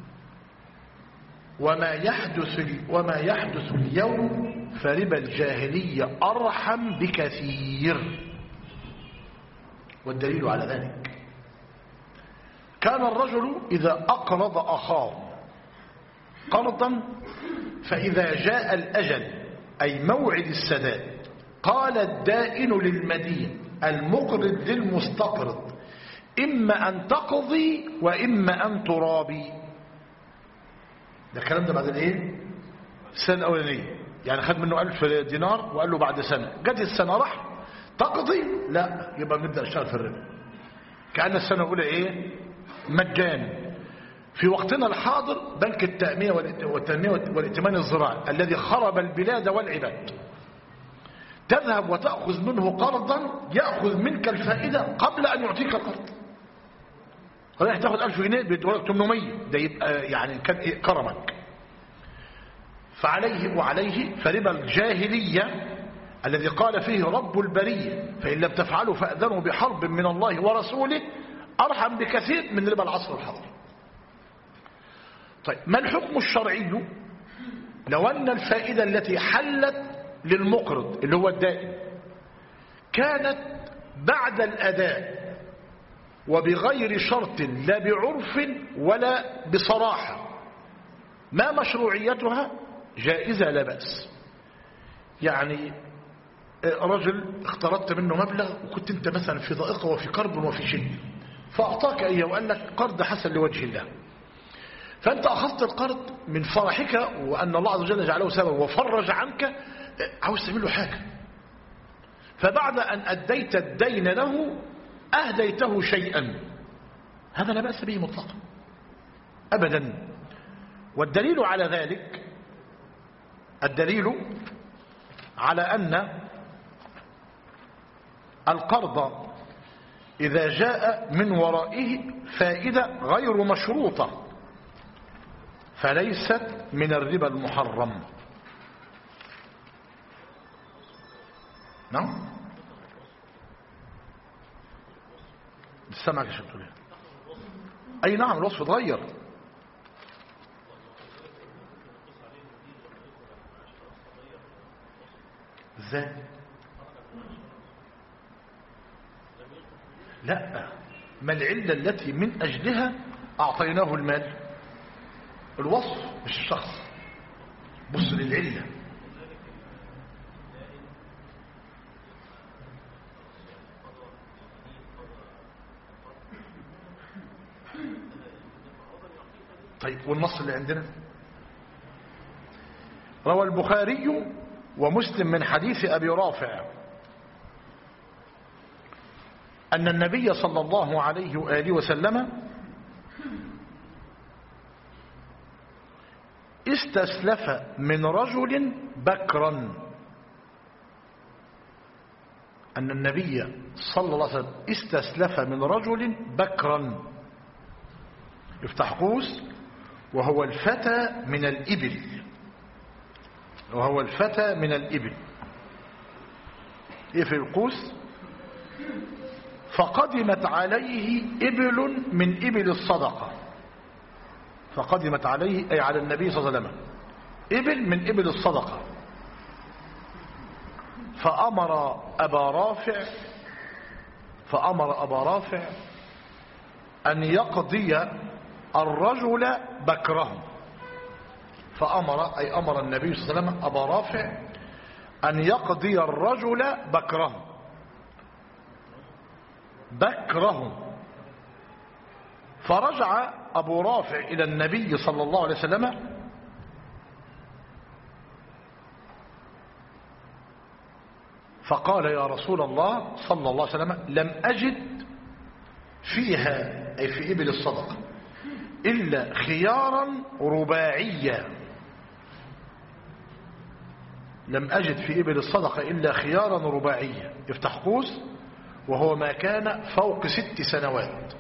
Speaker 1: وما يحدث وما يحدث اليوم فربا الجاهلية أرحم بكثير والدليل على ذلك كان الرجل إذا أقرض أخاه قرضا فإذا جاء الأجل أي موعد السداد قال الدائن للمدين المقرض للمستقرض إما أن تقضي وإما أن ترابي ده الكلام ده بعد الايه السنة الأولانية يعني خد منه ألف دينار وقال له بعد سنة جت السنة راح تقضي لا يبقى نبدأ نشتغل في الربا كأن السنة الأولى إيه مجان في وقتنا الحاضر بنك التأمية والتنمية والائتمان الزراعي الذي خرب البلاد والعباد تذهب وتأخذ منه قرضا يأخذ منك الفائدة قبل أن يعطيك القرض رايح تاخد 1000 جنيه بيدولك 800 ده يبقى يعني كان إيه كرمك فعليه وعليه فربا الجاهلية الذي قال فيه رب البرية فإن لم تفعلوا فأذنوا بحرب من الله ورسوله أرحم بكثير من ربا العصر الحاضر طيب ما الحكم الشرعي لو أن الفائدة التي حلت للمقرض اللي هو الدائن كانت بعد الأداء وبغير شرط لا بعرف ولا بصراحة ما مشروعيتها جائزة لا بأس يعني رجل اخترت منه مبلغ وكنت انت مثلا في ضائقة وفي كرب وفي شيء فأعطاك إياه وقال لك قرض حسن لوجه الله فأنت أخذت القرض من فرحك وأن الله عز وجل جعله سبب وفرج عنك عاوز تعمل له حاجة فبعد أن أديت الدين له أهديته شيئا هذا لا بأس به مطلقا أبدا والدليل على ذلك الدليل على أن القرض إذا جاء من ورائه فائدة غير مشروطة فليست من الربا المحرم نعم السمع يا شيخ اي نعم الوصف اتغير ازاي لا ما العلة التي من أجلها أعطيناه المال الوصف مش الشخص بص للعلة طيب والنص اللي عندنا روى البخاري ومسلم من حديث أبي رافع أن النبي صلى الله عليه وآله وسلم استسلف من رجل بكرا أن النبي صلى الله عليه وسلم استسلف من رجل بكرا يفتح قوس وهو الفتى من الإبل وهو الفتى من الإبل إيه في القوس فقدمت عليه إبل من إبل الصدقة فقدمت عليه أي على النبي صلى الله عليه وسلم إبل من إبل الصدقة فأمر أبا رافع فأمر أبا رافع أن يقضي الرجل بكره فأمر أي أمر النبي صلى الله عليه وسلم أبا رافع أن يقضي الرجل بكره بكره فرجع أبو رافع إلى النبي صلى الله عليه وسلم فقال يا رسول الله صلى الله عليه وسلم لم أجد فيها أي في إبل الصدقة إلا خيارا رباعيا لم أجد في إبل الصدقة إلا خيارا رباعيا يفتح قوس وهو ما كان فوق ست سنوات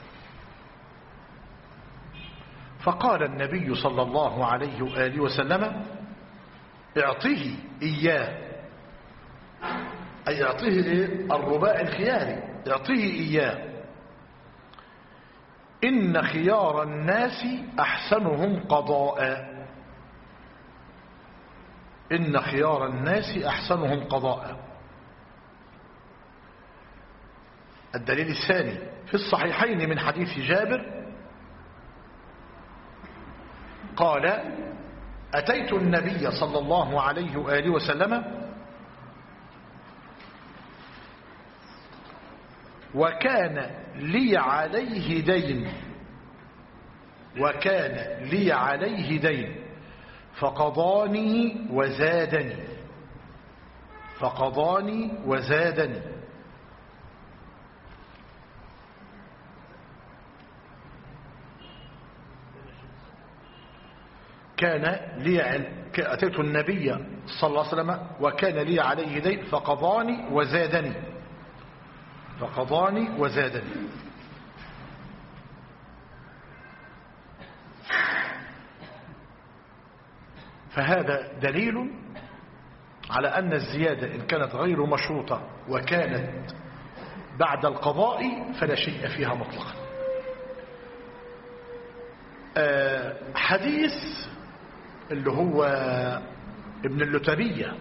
Speaker 1: فقال النبي صلى الله عليه وآله وسلم اعطيه إياه أي اعطيه الرباع الخياري اعطيه إياه إن خيار الناس أحسنهم قضاء إن خيار الناس أحسنهم قضاء الدليل الثاني في الصحيحين من حديث جابر قال أتيت النبي صلى الله عليه وآله وسلم وكان لي عليه دين وكان لي عليه دين فقضاني وزادني فقضاني وزادني كان لي أتيت النبي صلى الله عليه وسلم وكان لي عليه دين فقضاني وزادني فقضاني وزادني فهذا دليل على أن الزيادة إن كانت غير مشروطة وكانت بعد القضاء فلا شيء فيها مطلقا حديث اللي هو ابن اللتبية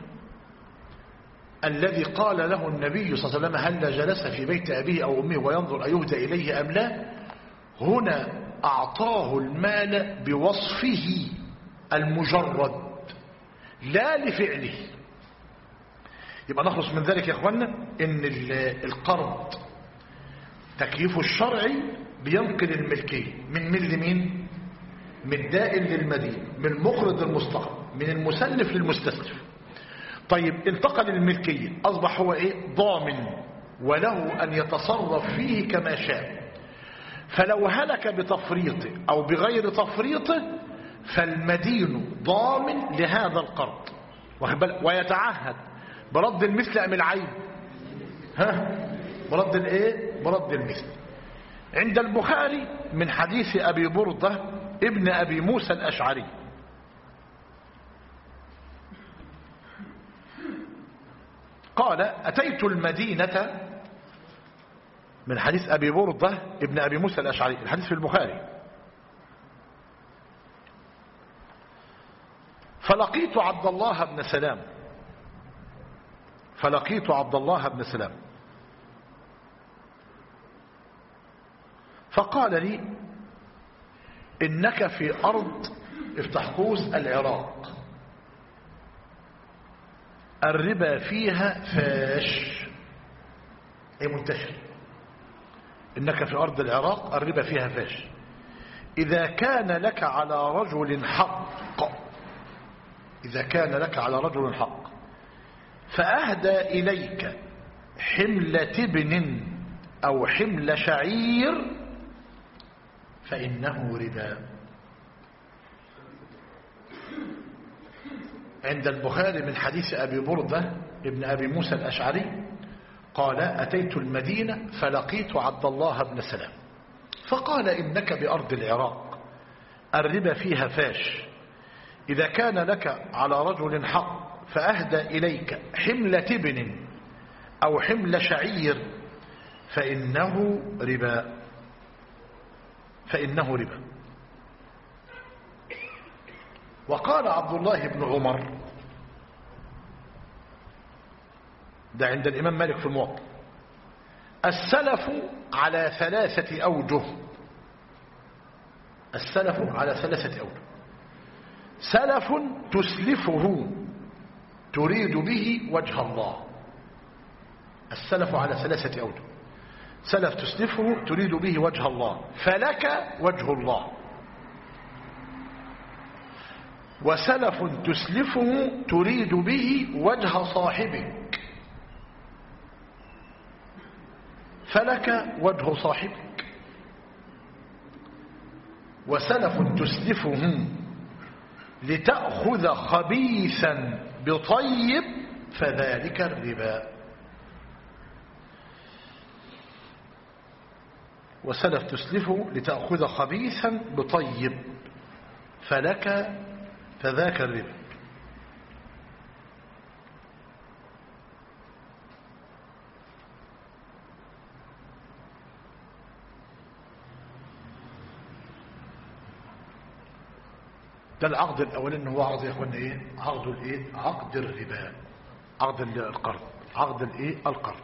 Speaker 1: الذي قال له النبي صلى الله عليه وسلم هل جلس في بيت أبيه أو أمه وينظر أيهدى إليه أم لا هنا أعطاه المال بوصفه المجرد لا لفعله يبقى نخلص من ذلك يا اخوانا ان القرض تكييفه الشرعي بينقل الملكية من من لمين من الدائن للمدين من المقرض للمستقرض من المسلف للمستسلف طيب انتقل الملكية أصبح هو إيه ضامن وله أن يتصرف فيه كما شاء فلو هلك بتفريطه أو بغير تفريطه فالمدين ضامن لهذا القرض ويتعهد برد المثل أم العين ها برد الايه برد المثل عند البخاري من حديث أبي بردة ابن أبي موسى الأشعري قال أتيت المدينة من حديث أبي بردة ابن أبي موسى الأشعري الحديث في البخاري فلقيت عبد الله بن سلام فلقيت عبد الله بن سلام فقال لي إنك في أرض افتح قوس العراق الربا فيها فاش أي منتشر إنك في أرض العراق الربا فيها فاش إذا كان لك على رجل حق إذا كان لك على رجل حق فأهدى إليك حملة ابن أو حمل شعير فإنه ربا عند البخاري من حديث أبي بردة ابن أبي موسى الأشعري قال أتيت المدينة فلقيت عبد الله بن سلام فقال إنك بأرض العراق الربا فيها فاش إذا كان لك على رجل حق فأهدى إليك حملة ابن أو حمل شعير فإنه ربا فإنه ربا وقال عبد الله بن عمر ده عند الإمام مالك في الموطن السلف على ثلاثة أوجه السلف على ثلاثة أوجه سلف تسلفه تريد به وجه الله السلف على ثلاثة أوجه سلف تسلفه تريد به وجه الله فلك وجه الله وسلف تسلفه تريد به وجه صاحبك فلك وجه صاحبك وسلف تسلفه لتأخذ خبيثا بطيب فذلك الربا وسلف تسلفه لتأخذ خبيثا بطيب فلك فذاك الربا ده العقد الاولاني هو عقد يا اخوانا ايه عقد الايه عقد الربا عقد القرض عقد الايه القرض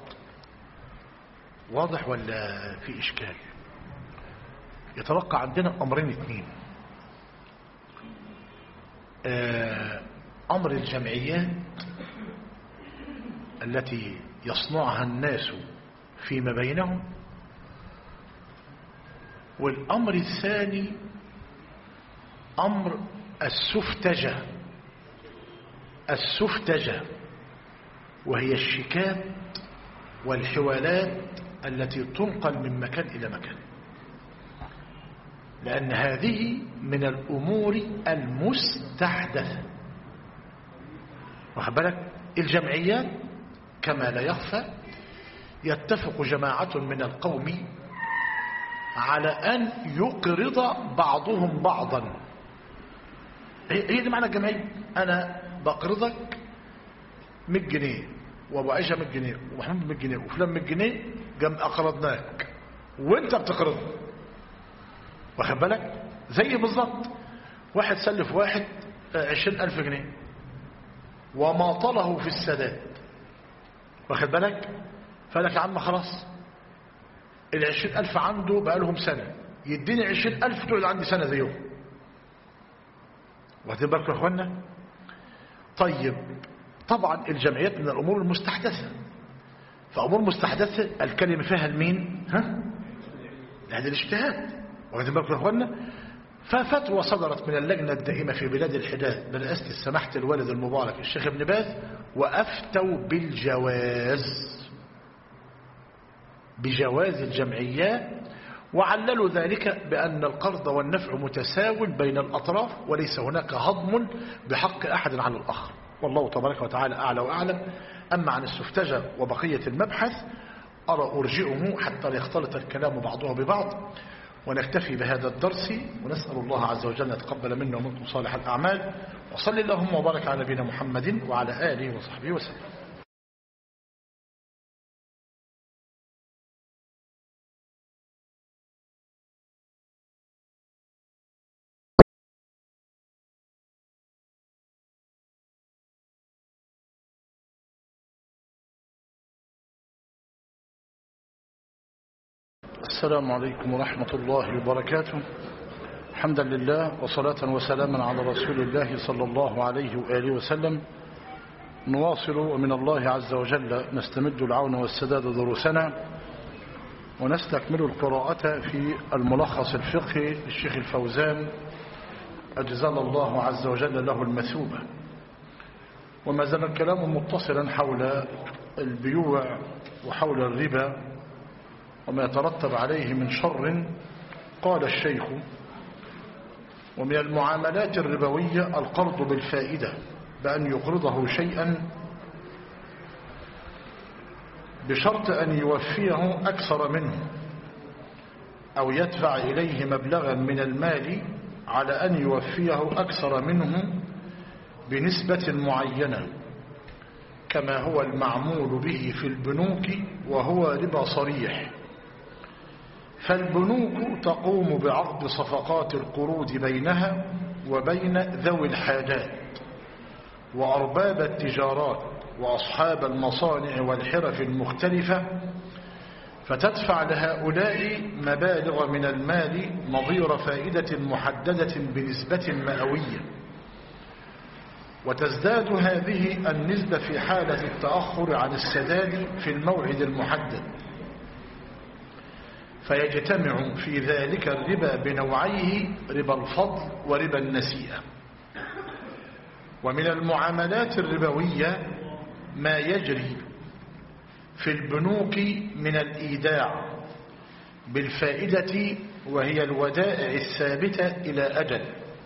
Speaker 1: واضح ولا في اشكال يتوقع عندنا امرين اثنين آه امر الجمعيات التي يصنعها الناس فيما بينهم والامر الثاني امر السفتجة السفتجة وهي الشكات والحوالات التي تنقل من مكان إلى مكان لأن هذه من الأمور المستحدثة واخد بالك الجمعيات كما لا يخفى يتفق جماعة من القوم على أن يقرض بعضهم بعضا هي دي معنى الجمعية أنا بقرضك 100 جنيه وابو عائشة 100 جنيه ومحمد 100 جنيه وفلان 100 جنيه جم أقرضناك وانت بتقرض واخد بالك زي بالظبط واحد سلف واحد عشرين ألف جنيه وما طله في السداد واخد بالك فقال لك يا عم خلاص العشرين ألف عنده بقالهم سنة يديني عشرين ألف تقعد عندي سنة زيهم واخدين بالكم يا اخوانا طيب طبعا الجمعيات من الامور المستحدثه فامور مستحدثه الكلمه فيها المين ها هذا الاجتهاد واخدين بالكم يا اخوانا ففتوى صدرت من اللجنه الدائمه في بلاد الحداد برئاسه سماحه الوالد المبارك الشيخ ابن باز وافتوا بالجواز بجواز الجمعيات وعللوا ذلك بأن القرض والنفع متساو بين الأطراف وليس هناك هضم بحق أحد على الآخر والله تبارك وتعالى أعلى وأعلم أما عن السفتجة وبقية المبحث أرى أرجئه حتى لا يختلط الكلام بعضه ببعض ونكتفي بهذا الدرس ونسأل الله عز وجل أن يتقبل منا ومنكم صالح الأعمال وصل اللهم وبارك على نبينا محمد وعلى آله وصحبه وسلم السلام عليكم ورحمة الله وبركاته حمدا لله وصلاة وسلاما على رسول الله صلى الله عليه وآله وسلم نواصل ومن الله عز وجل نستمد العون والسداد دروسنا ونستكمل القراءة في الملخص الفقهي للشيخ الفوزان أجزل الله عز وجل له المثوبة وما زال الكلام متصلا حول البيوع وحول الربا وما يترتب عليه من شر قال الشيخ ومن المعاملات الربوية القرض بالفائدة بأن يقرضه شيئا بشرط أن يوفيه أكثر منه أو يدفع إليه مبلغا من المال على أن يوفيه أكثر منه بنسبة معينة كما هو المعمول به في البنوك وهو ربا صريح فالبنوك تقوم بعقد صفقات القروض بينها وبين ذوي الحاجات وأرباب التجارات وأصحاب المصانع والحرف المختلفة فتدفع لهؤلاء مبالغ من المال نظير فائدة محددة بنسبة مئوية وتزداد هذه النسبة في حالة التأخر عن السداد في الموعد المحدد فيجتمع في ذلك الربا بنوعيه ربا الفضل وربا النسيئة ومن المعاملات الربوية ما يجري في البنوك من الإيداع بالفائدة وهي الودائع الثابتة إلى أجل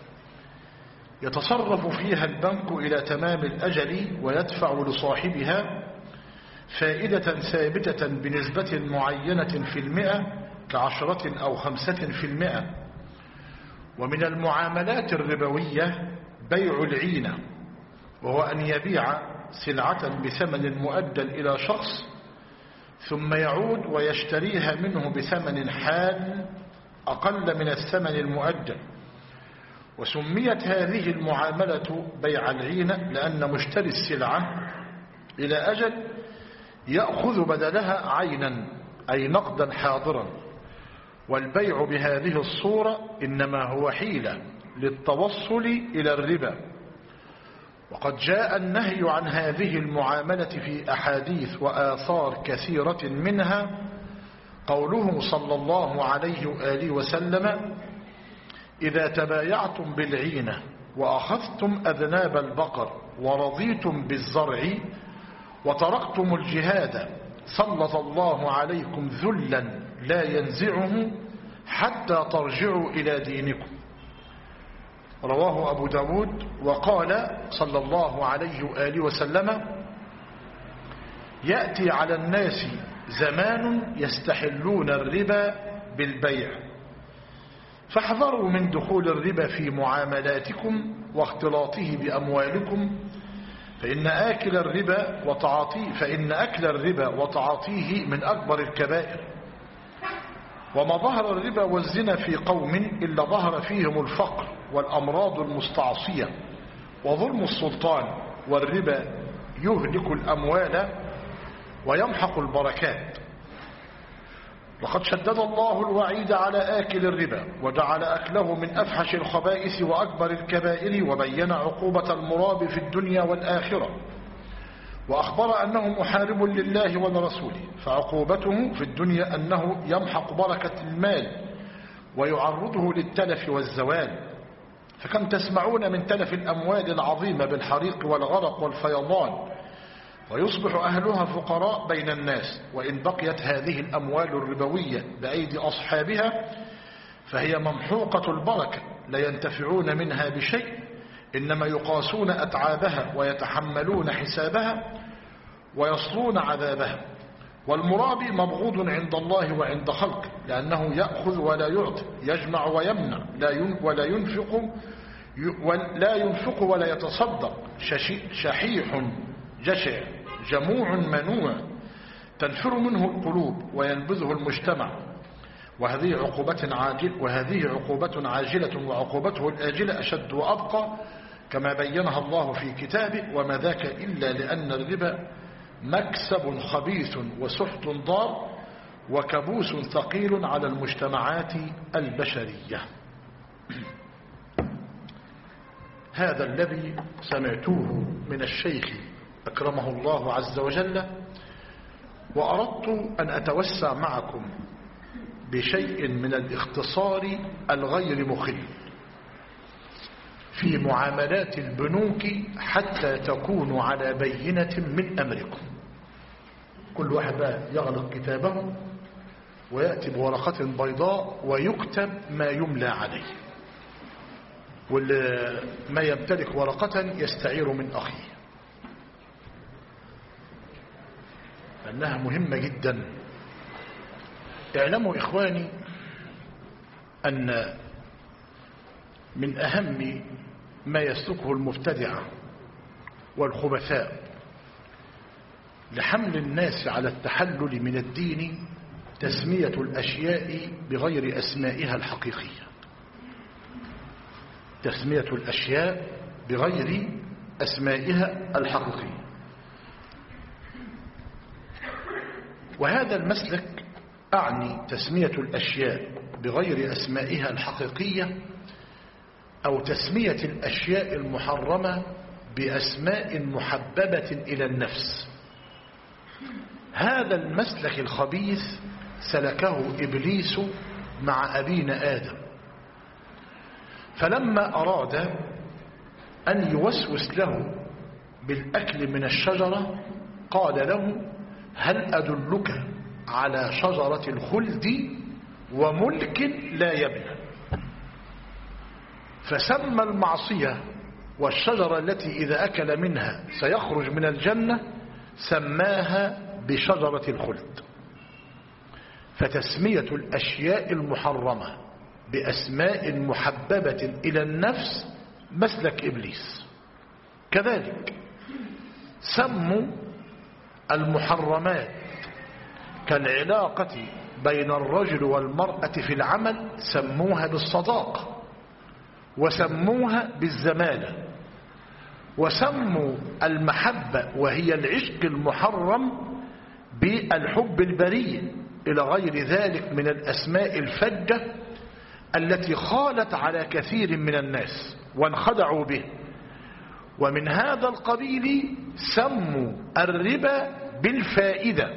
Speaker 1: يتصرف فيها البنك إلى تمام الأجل ويدفع لصاحبها فائدة ثابتة بنسبة معينة في المئة كعشرة أو خمسة في المئة ومن المعاملات الربوية بيع العينة وهو أن يبيع سلعة بثمن مؤدل إلى شخص ثم يعود ويشتريها منه بثمن حال أقل من الثمن المؤجل وسميت هذه المعاملة بيع العينة لأن مشتري السلعة إلى أجل يأخذ بدلها عينا أي نقدا حاضرا والبيع بهذه الصورة إنما هو حيلة للتوصل إلى الربا وقد جاء النهي عن هذه المعاملة في أحاديث وآثار كثيرة منها قوله صلى الله عليه وآله وسلم إذا تبايعتم بالعينة وأخذتم أذناب البقر ورضيتم بالزرع وتركتم الجهاد سلط الله عليكم ذلا لا ينزعه حتى ترجعوا إلى دينكم رواه أبو داود وقال صلى الله عليه وآله وسلم يأتي على الناس زمان يستحلون الربا بالبيع فاحذروا من دخول الربا في معاملاتكم واختلاطه بأموالكم فإن آكل الربا وتعاطيه فإن أكل الربا وتعاطيه من أكبر الكبائر وما ظهر الربا والزنا في قوم إلا ظهر فيهم الفقر والأمراض المستعصية وظلم السلطان والربا يهلك الأموال ويمحق البركات لقد شدد الله الوعيد على آكل الربا وجعل أكله من أفحش الخبائث وأكبر الكبائر وبين عقوبة المراب في الدنيا والآخرة وأخبر أنه محارب لله ولرسوله فعقوبته في الدنيا أنه يمحق بركة المال ويعرضه للتلف والزوال فكم تسمعون من تلف الأموال العظيمة بالحريق والغرق والفيضان ويصبح أهلها فقراء بين الناس وإن بقيت هذه الأموال الربوية بأيدي أصحابها فهي ممحوقة البركة لا ينتفعون منها بشيء إنما يقاسون أتعابها ويتحملون حسابها ويصلون عذابها والمرابي مبغوض عند الله وعند خلقه لأنه يأخذ ولا يعطي يجمع ويمنع لا ين- ولا ينفق ي- لا ينفق ولا يتصدق ششي- شحيح جشع جموع منوع تنفر منه القلوب وينبذه المجتمع وهذه عقوبة عاجل وهذه عقوبة عاجلة وعقوبته الآجلة أشد وأبقى كما بينها الله في كتابه وما ذاك إلا لأن الربا مكسب خبيث وسحت ضار وكبوس ثقيل على المجتمعات البشرية هذا الذي سمعتوه من الشيخ أكرمه الله عز وجل وأردت أن أتوسع معكم بشيء من الاختصار الغير مخل في معاملات البنوك حتى تكونوا على بينة من أمركم كل واحد بقى يغلق كتابه ويأتي بورقة بيضاء ويكتب ما يملى عليه واللي ما يمتلك ورقة يستعير من أخيه لأنها مهمة جدا اعلموا إخواني أن من أهم ما يسلكه المبتدعة والخبثاء لحمل الناس على التحلل من الدين تسمية الأشياء بغير أسمائها الحقيقية تسمية الأشياء بغير أسمائها الحقيقية وهذا المسلك أعني تسمية الأشياء بغير أسمائها الحقيقية أو تسمية الأشياء المحرمة بأسماء محببة إلى النفس هذا المسلك الخبيث سلكه إبليس مع أبينا آدم فلما أراد أن يوسوس له بالأكل من الشجرة قال له هل أدلك على شجرة الخلد وملك لا يبلى فسمى المعصية والشجرة التي إذا أكل منها سيخرج من الجنة سماها بشجرة الخلد فتسمية الأشياء المحرمة بأسماء محببة إلى النفس مسلك إبليس كذلك سموا المحرمات كالعلاقة بين الرجل والمرأة في العمل سموها بالصداقة وسموها بالزمالة وسموا المحبة وهي العشق المحرم بالحب البريء إلى غير ذلك من الأسماء الفجة التي خالت على كثير من الناس وانخدعوا به ومن هذا القبيل سموا الربا بالفائدة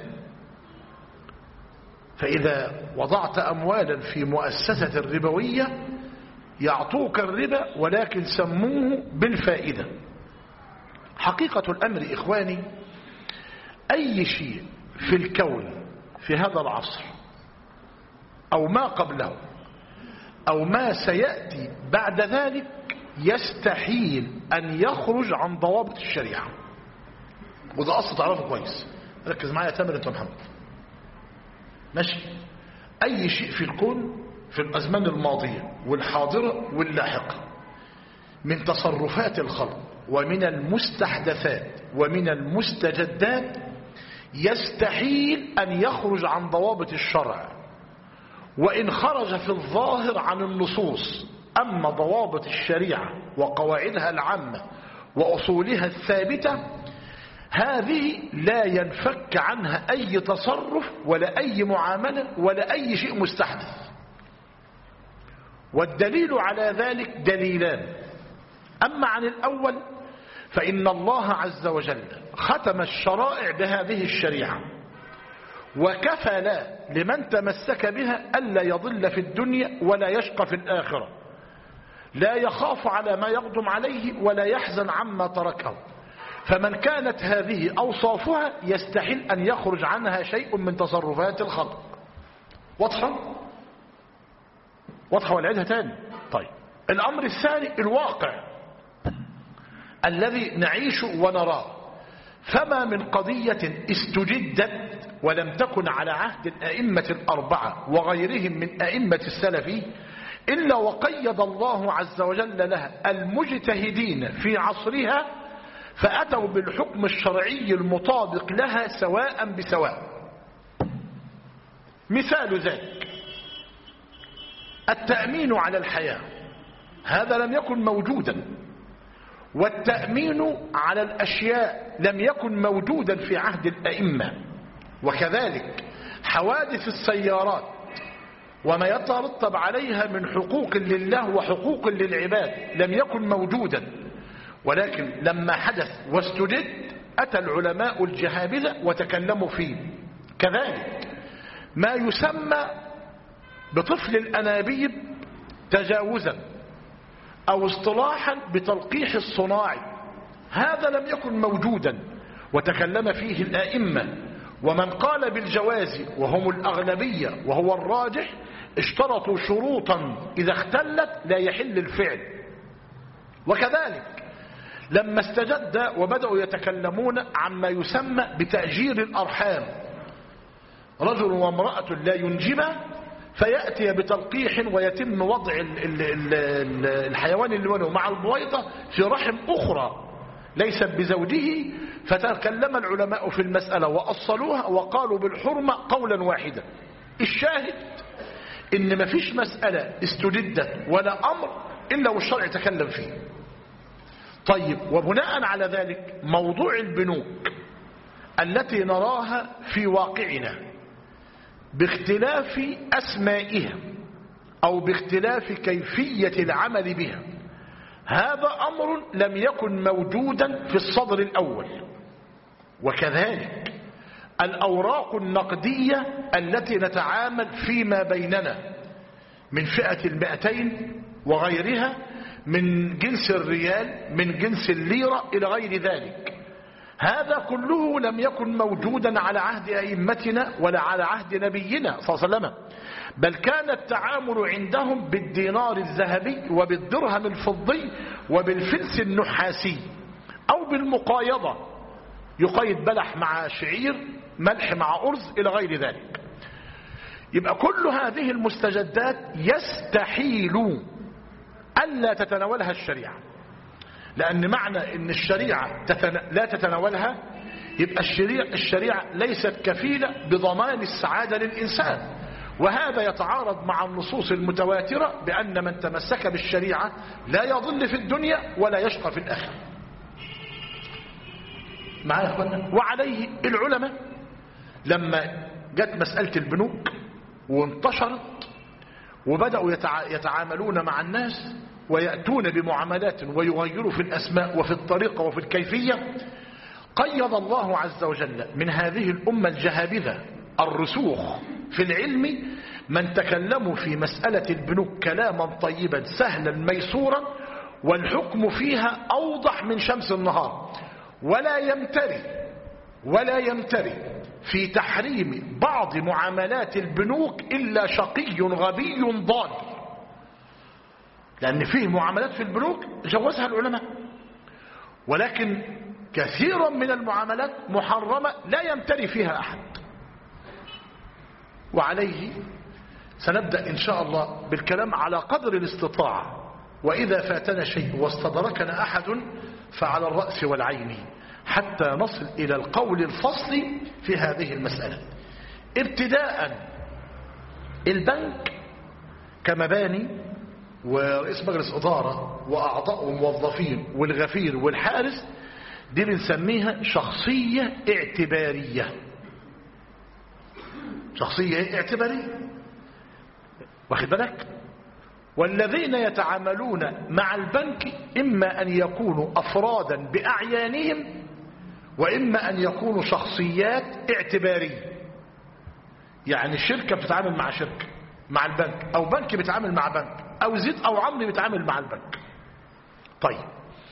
Speaker 1: فإذا وضعت أموالا في مؤسسة الربوية يعطوك الربا ولكن سموه بالفائدة حقيقة الأمر إخواني أي شيء في الكون في هذا العصر أو ما قبله أو ما سيأتي بعد ذلك يستحيل أن يخرج عن ضوابط الشريعة وده أصل تعرفه كويس ركز معايا يا تامر أنت محمد ماشي أي شيء في الكون في الأزمان الماضية والحاضرة واللاحقة من تصرفات الخلق ومن المستحدثات ومن المستجدات يستحيل أن يخرج عن ضوابط الشرع وإن خرج في الظاهر عن النصوص أما ضوابط الشريعة وقواعدها العامة وأصولها الثابتة هذه لا ينفك عنها أي تصرف ولا أي معاملة ولا أي شيء مستحدث والدليل على ذلك دليلان أما عن الأول فإن الله عز وجل ختم الشرائع بهذه الشريعة وكفل لمن تمسك بها ألا يضل في الدنيا ولا يشقى في الآخرة لا يخاف على ما يقدم عليه ولا يحزن عما تركه فمن كانت هذه أوصافها يستحيل أن يخرج عنها شيء من تصرفات الخلق واضحة؟ واضحة والعيدها تاني طيب الأمر الثاني الواقع الذي نعيش ونراه فما من قضية استجدت ولم تكن على عهد الأئمة الأربعة وغيرهم من أئمة السلف إلا وقيد الله عز وجل لها المجتهدين في عصرها فأتوا بالحكم الشرعي المطابق لها سواء بسواء مثال ذلك التأمين على الحياة هذا لم يكن موجودا والتأمين على الأشياء لم يكن موجودا في عهد الأئمة وكذلك حوادث السيارات وما يترتب عليها من حقوق لله وحقوق للعباد لم يكن موجودا ولكن لما حدث واستجد أتى العلماء الجهابذة وتكلموا فيه كذلك ما يسمى بطفل الأنابيب تجاوزا أو اصطلاحا بتلقيح الصناعي هذا لم يكن موجودا وتكلم فيه الآئمة ومن قال بالجواز وهم الأغلبية وهو الراجح اشترطوا شروطا إذا اختلت لا يحل الفعل وكذلك لما استجد وبدأوا يتكلمون عما يسمى بتأجير الأرحام رجل وامرأة لا ينجبا فيأتي بتلقيح ويتم وضع ال ال ال الحيوان اللي ولو مع البويضة في رحم أخرى ليست بزوجه فتكلم العلماء في المسألة وأصلوها وقالوا بالحرمة قولا واحدا الشاهد إن مفيش مسألة استجدت ولا أمر إلا والشرع تكلم فيه طيب وبناء على ذلك موضوع البنوك التي نراها في واقعنا باختلاف أسمائها أو باختلاف كيفية العمل بها هذا أمر لم يكن موجودا في الصدر الأول وكذلك الأوراق النقدية التي نتعامل فيما بيننا من فئة المئتين وغيرها من جنس الريال من جنس الليرة إلى غير ذلك هذا كله لم يكن موجودا على عهد أئمتنا ولا على عهد نبينا صلى الله عليه وسلم بل كان التعامل عندهم بالدينار الذهبي وبالدرهم الفضي وبالفلس النحاسي أو بالمقايضة يقيد بلح مع شعير ملح مع أرز إلى غير ذلك يبقى كل هذه المستجدات يستحيل ألا تتناولها الشريعة لأن معنى أن الشريعة تتن... لا تتناولها يبقى الشريعة, الشريعة ليست كفيلة بضمان السعادة للإنسان وهذا يتعارض مع النصوص المتواترة بأن من تمسك بالشريعة لا يضل في الدنيا ولا يشقى في الآخرة معايا أخوانا وعليه العلماء لما جت مسألة البنوك وانتشرت وبدأوا يتعاملون مع الناس ويأتون بمعاملات ويغيروا في الأسماء وفي الطريقة وفي الكيفية قيض الله عز وجل من هذه الأمة الجهابذة الرسوخ في العلم من تكلموا في مسألة البنوك كلاما طيبا سهلا ميسورا والحكم فيها أوضح من شمس النهار ولا يمتري ولا يمتري في تحريم بعض معاملات البنوك إلا شقي غبي ضال لأن فيه معاملات في البنوك جوزها العلماء ولكن كثيرا من المعاملات محرمة لا يمتري فيها أحد وعليه سنبدأ إن شاء الله بالكلام على قدر الاستطاعة وإذا فاتنا شيء واستدركنا أحد فعلى الرأس والعين حتى نصل إلى القول الفصل في هذه المسألة ابتداء البنك كمباني ورئيس مجلس إدارة وأعضاء وموظفين والغفير والحارس دي بنسميها شخصية اعتبارية شخصية اعتبارية واخد بالك والذين يتعاملون مع البنك إما أن يكونوا أفرادا بأعيانهم وإما أن يكونوا شخصيات اعتبارية يعني الشركة بتتعامل مع شركة مع البنك أو بنك بيتعامل مع بنك أو زيد أو عمرو بيتعامل مع البنك طيب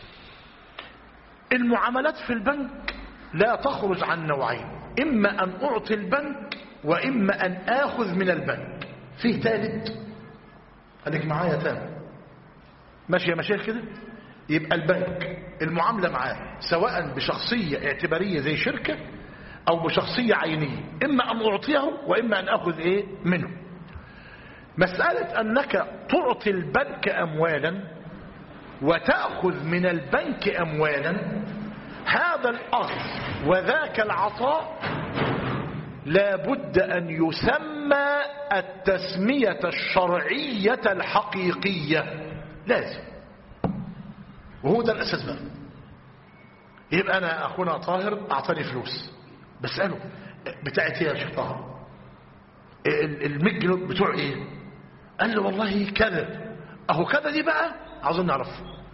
Speaker 1: المعاملات في البنك لا تخرج عن نوعين إما أن أعطي البنك وإما أن آخذ من البنك فيه ثالث خليك معايا تاني ماشي يا مشايخ كده يبقى البنك المعاملة معاه سواء بشخصية اعتبارية زي شركة أو بشخصية عينية إما أن أعطيه وإما أن أخذ إيه منه مسألة أنك تعطي البنك أموالا وتأخذ من البنك أموالا هذا الأخذ وذاك العطاء لا بد أن يسمى التسمية الشرعية الحقيقية لازم وهو ده الأساس بقى يبقى أنا أخونا طاهر أعطاني فلوس بسأله بتاعت ايه يا شيخ طاهر المية جنيه بتوع ايه قال لي والله كذا اهو كذا دي بقى عاوزين نعرف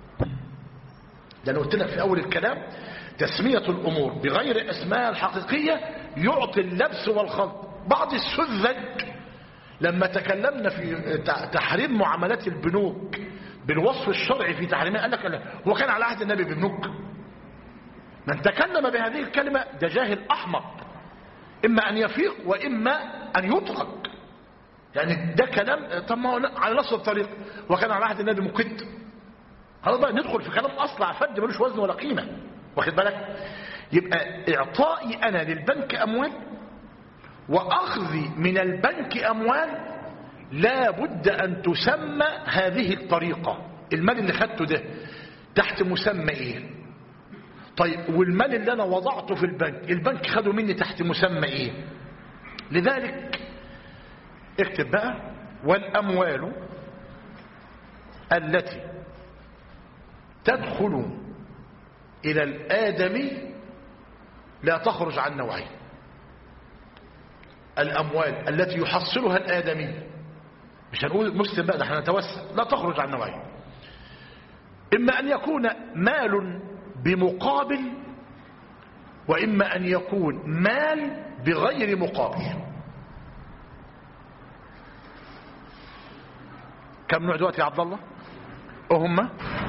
Speaker 1: ده انا قلت لك في اول الكلام تسمية الامور بغير اسمها الحقيقية يعطي اللبس والخلط بعض السذج لما تكلمنا في تحريم معاملات البنوك بالوصف الشرعي في تحريمها قال لك لا هو كان على عهد النبي ببنوك من تكلم بهذه الكلمة ده جاهل أحمق إما أن يفيق وإما أن يترك يعني ده كلام طب ما هو على نفس الطريق وكان على عهد النبي مكد خلاص بقى ندخل في كلام أصلع فد ملوش وزن ولا قيمة واخد بالك يبقى إعطائي أنا للبنك أموال وأخذي من البنك أموال لا بد أن تسمى هذه الطريقة المال اللي خدته ده تحت مسمى إيه طيب والمال اللي أنا وضعته في البنك البنك خده مني تحت مسمى إيه لذلك اكتب بقى والأموال التي تدخل إلى الآدمي لا تخرج عن نوعين الأموال التي يحصلها الآدمي مش هنقول مسلم بقى ده احنا نتوسع لا تخرج عن نوعين إما أن يكون مال بمقابل وإما أن يكون مال بغير مقابل كم نوع دلوقتي يا عبد الله وهم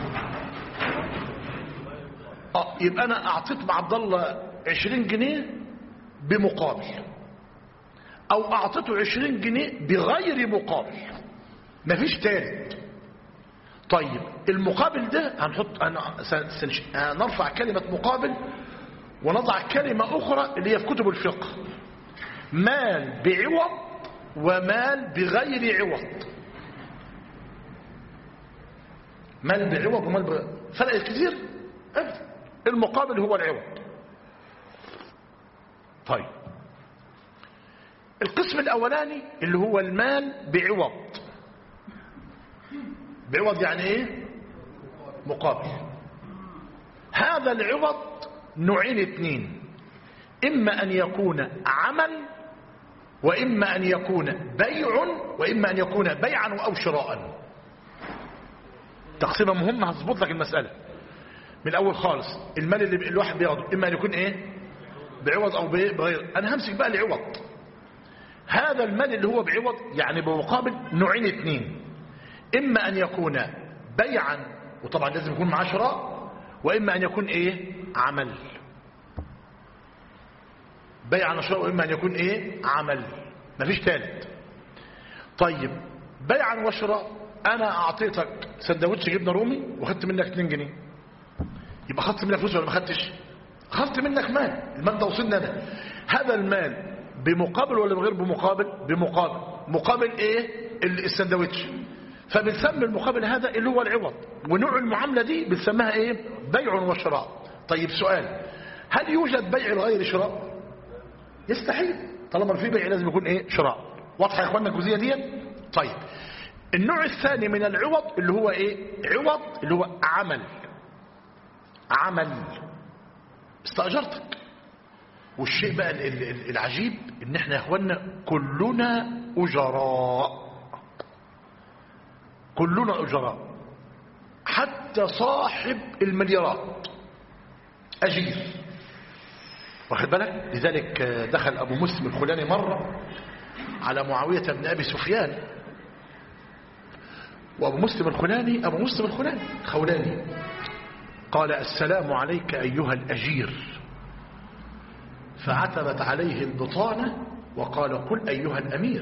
Speaker 1: اه يبقى انا اعطيت مع عبد الله 20 جنيه بمقابل او اعطيته 20 جنيه بغير مقابل مفيش تالت طيب المقابل ده هنحط أنا سنش... هنرفع كلمة مقابل ونضع كلمة أخرى اللي هي في كتب الفقه مال بعوض ومال بغير عوض مال بعوض ومال بغير فرق كتير أبدا المقابل هو العوض طيب القسم الأولاني اللي هو المال بعوض بعوض يعني ايه مقابل هذا العوض نوعين اثنين اما ان يكون عمل واما ان يكون بيع واما ان يكون بيعا او شراء تقسيمه مهمه هتظبط لك المساله من الاول خالص المال اللي الواحد بياخده اما ان يكون ايه بعوض او بغير انا همسك بقى العوض هذا المال اللي هو بعوض يعني بمقابل نوعين اثنين إما أن يكون بيعا وطبعا لازم يكون معاه شراء وإما أن يكون إيه عمل بيعا وشراء وإما أن يكون إيه عمل مفيش ثالث طيب بيعا وشراء أنا أعطيتك سندوتش جبنة رومي وخدت منك 2 جنيه يبقى خدت منك فلوس ولا ما خدتش خدت منك مال المال ده وصلنا أنا هذا المال بمقابل ولا بغير بمقابل بمقابل مقابل ايه السندوتش فبنسمي المقابل هذا اللي هو العوض ونوع المعاملة دي بنسميها ايه بيع وشراء طيب سؤال هل يوجد بيع غير شراء يستحيل طالما في بيع لازم يكون ايه شراء واضحه يا اخوانا الجزئيه دي طيب النوع الثاني من العوض اللي هو ايه عوض اللي هو عمل عمل استأجرتك والشيء بقى العجيب ان احنا يا اخوانا كلنا اجراء كلنا أجراء حتى صاحب المليارات أجير واخد بالك لذلك دخل أبو مسلم الخلاني مرة على معاوية بن أبي سفيان وأبو مسلم الخلاني أبو مسلم الخلاني خولاني قال السلام عليك أيها الأجير فعتبت عليه البطانة وقال قل أيها الأمير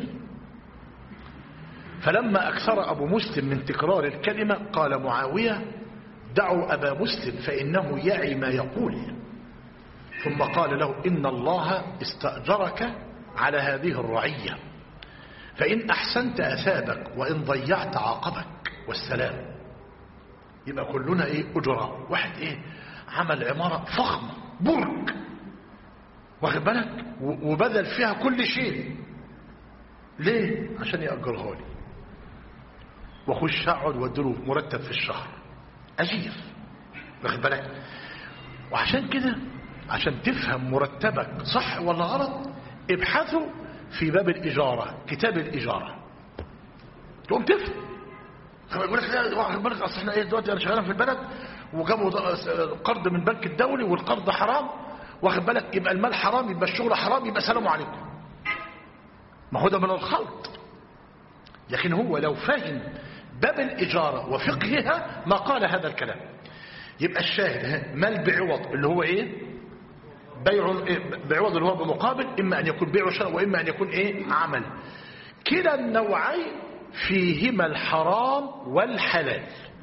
Speaker 1: فلما أكثر أبو مسلم من تكرار الكلمة قال معاوية دعوا أبا مسلم فإنه يعي ما يقول ثم قال له إن الله استأجرك على هذه الرعية فإن أحسنت أثابك وإن ضيعت عاقبك والسلام يبقى كلنا إيه أجراء واحد إيه عمل عمارة فخمة برج واخد بالك و- وبذل فيها كل شيء ليه عشان يأجرها لي واخش اقعد واديله مرتب في الشهر اجير واخد بالك وعشان كده عشان تفهم مرتبك صح ولا غلط ابحثوا في باب الإجارة كتاب الإجارة تقوم تفهم طب يقول لك لا واخد بالك اصل احنا ايه دلوقتي انا شغال في البلد وجابوا ض- قرض من البنك الدولي والقرض حرام واخد بالك يبقى المال حرام يبقى الشغل حرام يبقى سلام عليكم ما هو ده من الخلط لكن هو لو فهم باب الإجارة وفقهها ما قال هذا الكلام يبقى الشاهد ها، مال بعوض اللي هو ايه بيع إيه؟ بعوض اللي هو بمقابل إما أن يكون بيع شراء وإما أن يكون إيه عمل كلا النوعين فيهما الحرام والحلال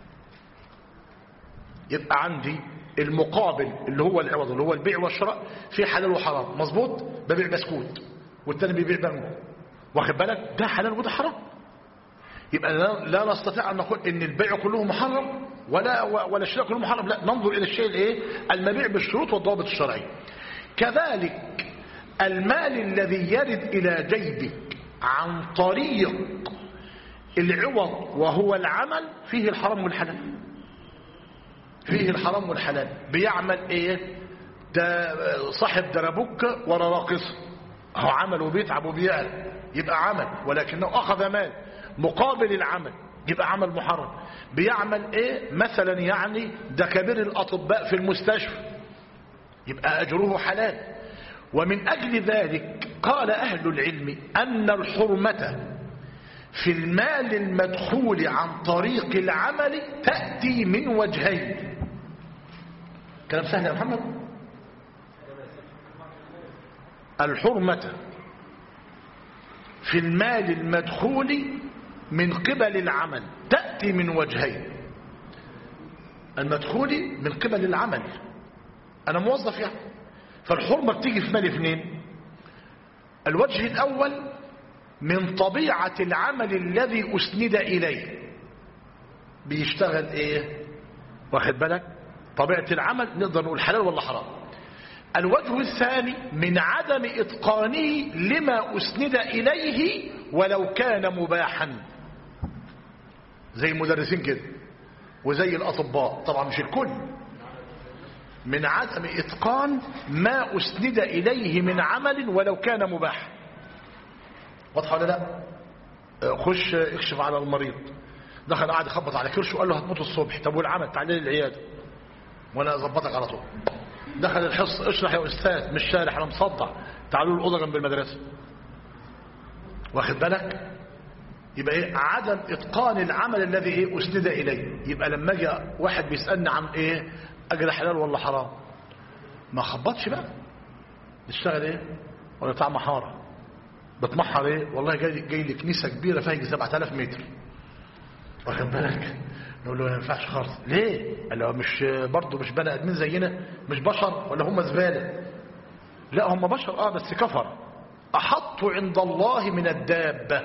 Speaker 1: يبقى عندي المقابل اللي هو العوض اللي هو البيع والشراء فيه حلال وحرام مظبوط ببيع بسكوت والتاني بيبيع بانجو واخد بالك ده حلال وده حرام يبقى لا, لا نستطيع ان نقول ان البيع كله محرم ولا ولا الشراء كله محرم لا ننظر الى الشيء الايه المبيع بالشروط والضوابط الشرعيه كذلك المال الذي يرد الى جيبك عن طريق العوض وهو العمل فيه الحرام والحلال فيه الحرام والحلال بيعمل ايه ده صاحب دربك ورا راقص هو عمل وبيتعب وبيعمل يبقى عمل ولكنه اخذ مال مقابل العمل يبقى عمل محرم بيعمل ايه مثلا يعني ده كبير الاطباء في المستشفى يبقى اجره حلال ومن اجل ذلك قال اهل العلم ان الحرمه في المال المدخول عن طريق العمل تأتي من وجهين كلام سهل يا محمد الحرمة في المال المدخول من قبل العمل تأتي من وجهين المدخول من قبل العمل أنا موظف يعني فالحرمة بتيجي في مالي اثنين الوجه الأول من طبيعة العمل الذي أسند إليه بيشتغل إيه واخد بالك طبيعة العمل نقدر نقول حلال ولا حرام الوجه الثاني من عدم إتقانه لما أسند إليه ولو كان مباحا زي المدرسين كده وزي الأطباء طبعا مش الكل من عدم إتقان ما أسند إليه من عمل ولو كان مباحا واضحه ولا لا خش اكشف على المريض دخل قاعد يخبط على كرشه وقال له هتموت الصبح طب والعمل تعالى لي العياده وانا اظبطك على طول دخل الحص اشرح يا استاذ مش شارح انا مصدع تعالوا الاوضه جنب المدرسه واخد بالك يبقى ايه عدم اتقان العمل الذي ايه اسند اليه يبقى لما اجي واحد بيسالني عن ايه اجر حلال ولا حرام ما خبطش بقى نشتغل ايه ولا بتاع محاره بتمحر ايه والله جاي, جاي لي كنيسه كبيره فيها يجي 7000 متر واخد بالك نقول له ما ينفعش خالص ليه قال له مش برضه مش بني ادمين زينا مش بشر ولا هم زباله لا هم بشر اه بس كفر احط عند الله من الدابه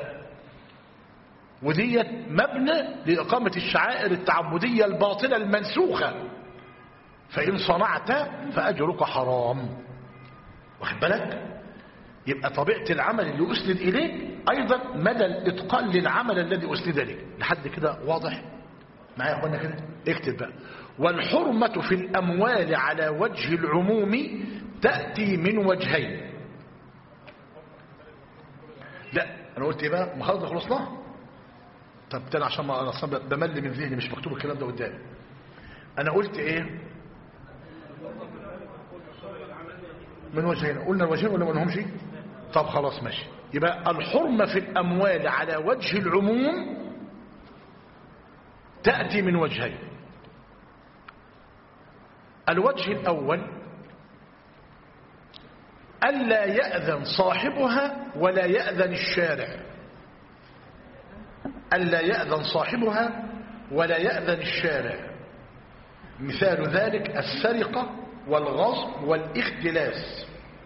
Speaker 1: وديت مبنى لاقامه الشعائر التعبديه الباطله المنسوخه فان صنعت فاجرك حرام واخد بالك يبقى طبيعة العمل اللي أسند إليك أيضا مدى الإتقان للعمل الذي أسند إليك لحد كده واضح معايا يا أخوانا كده اكتب بقى والحرمة في الأموال على وجه العموم تأتي من وجهين لا أنا قلت إيه بقى مخلط خلصناه طب تاني عشان ما أنا أصلا بمل من ذهني مش مكتوب الكلام ده قدامي أنا قلت إيه من وجهين قلنا الوجهين ولا ما قلناهمش طب خلاص ماشي يبقى الحرمة في الأموال على وجه العموم تأتي من وجهين الوجه الأول ألا يأذن صاحبها ولا يأذن الشارع ألا يأذن صاحبها ولا يأذن الشارع مثال ذلك السرقة والغصب والاختلاس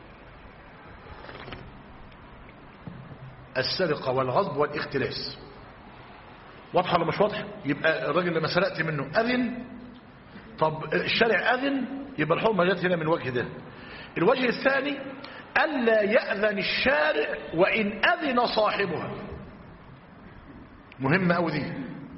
Speaker 1: السرقة والغصب والاختلاس واضحة ولا مش واضحة يبقى الراجل لما سرقت منه أذن طب الشارع أذن يبقى الحرمة جت هنا من الوجه ده الوجه الثاني ألا يأذن الشارع وإن أذن صاحبها مهمة أو دي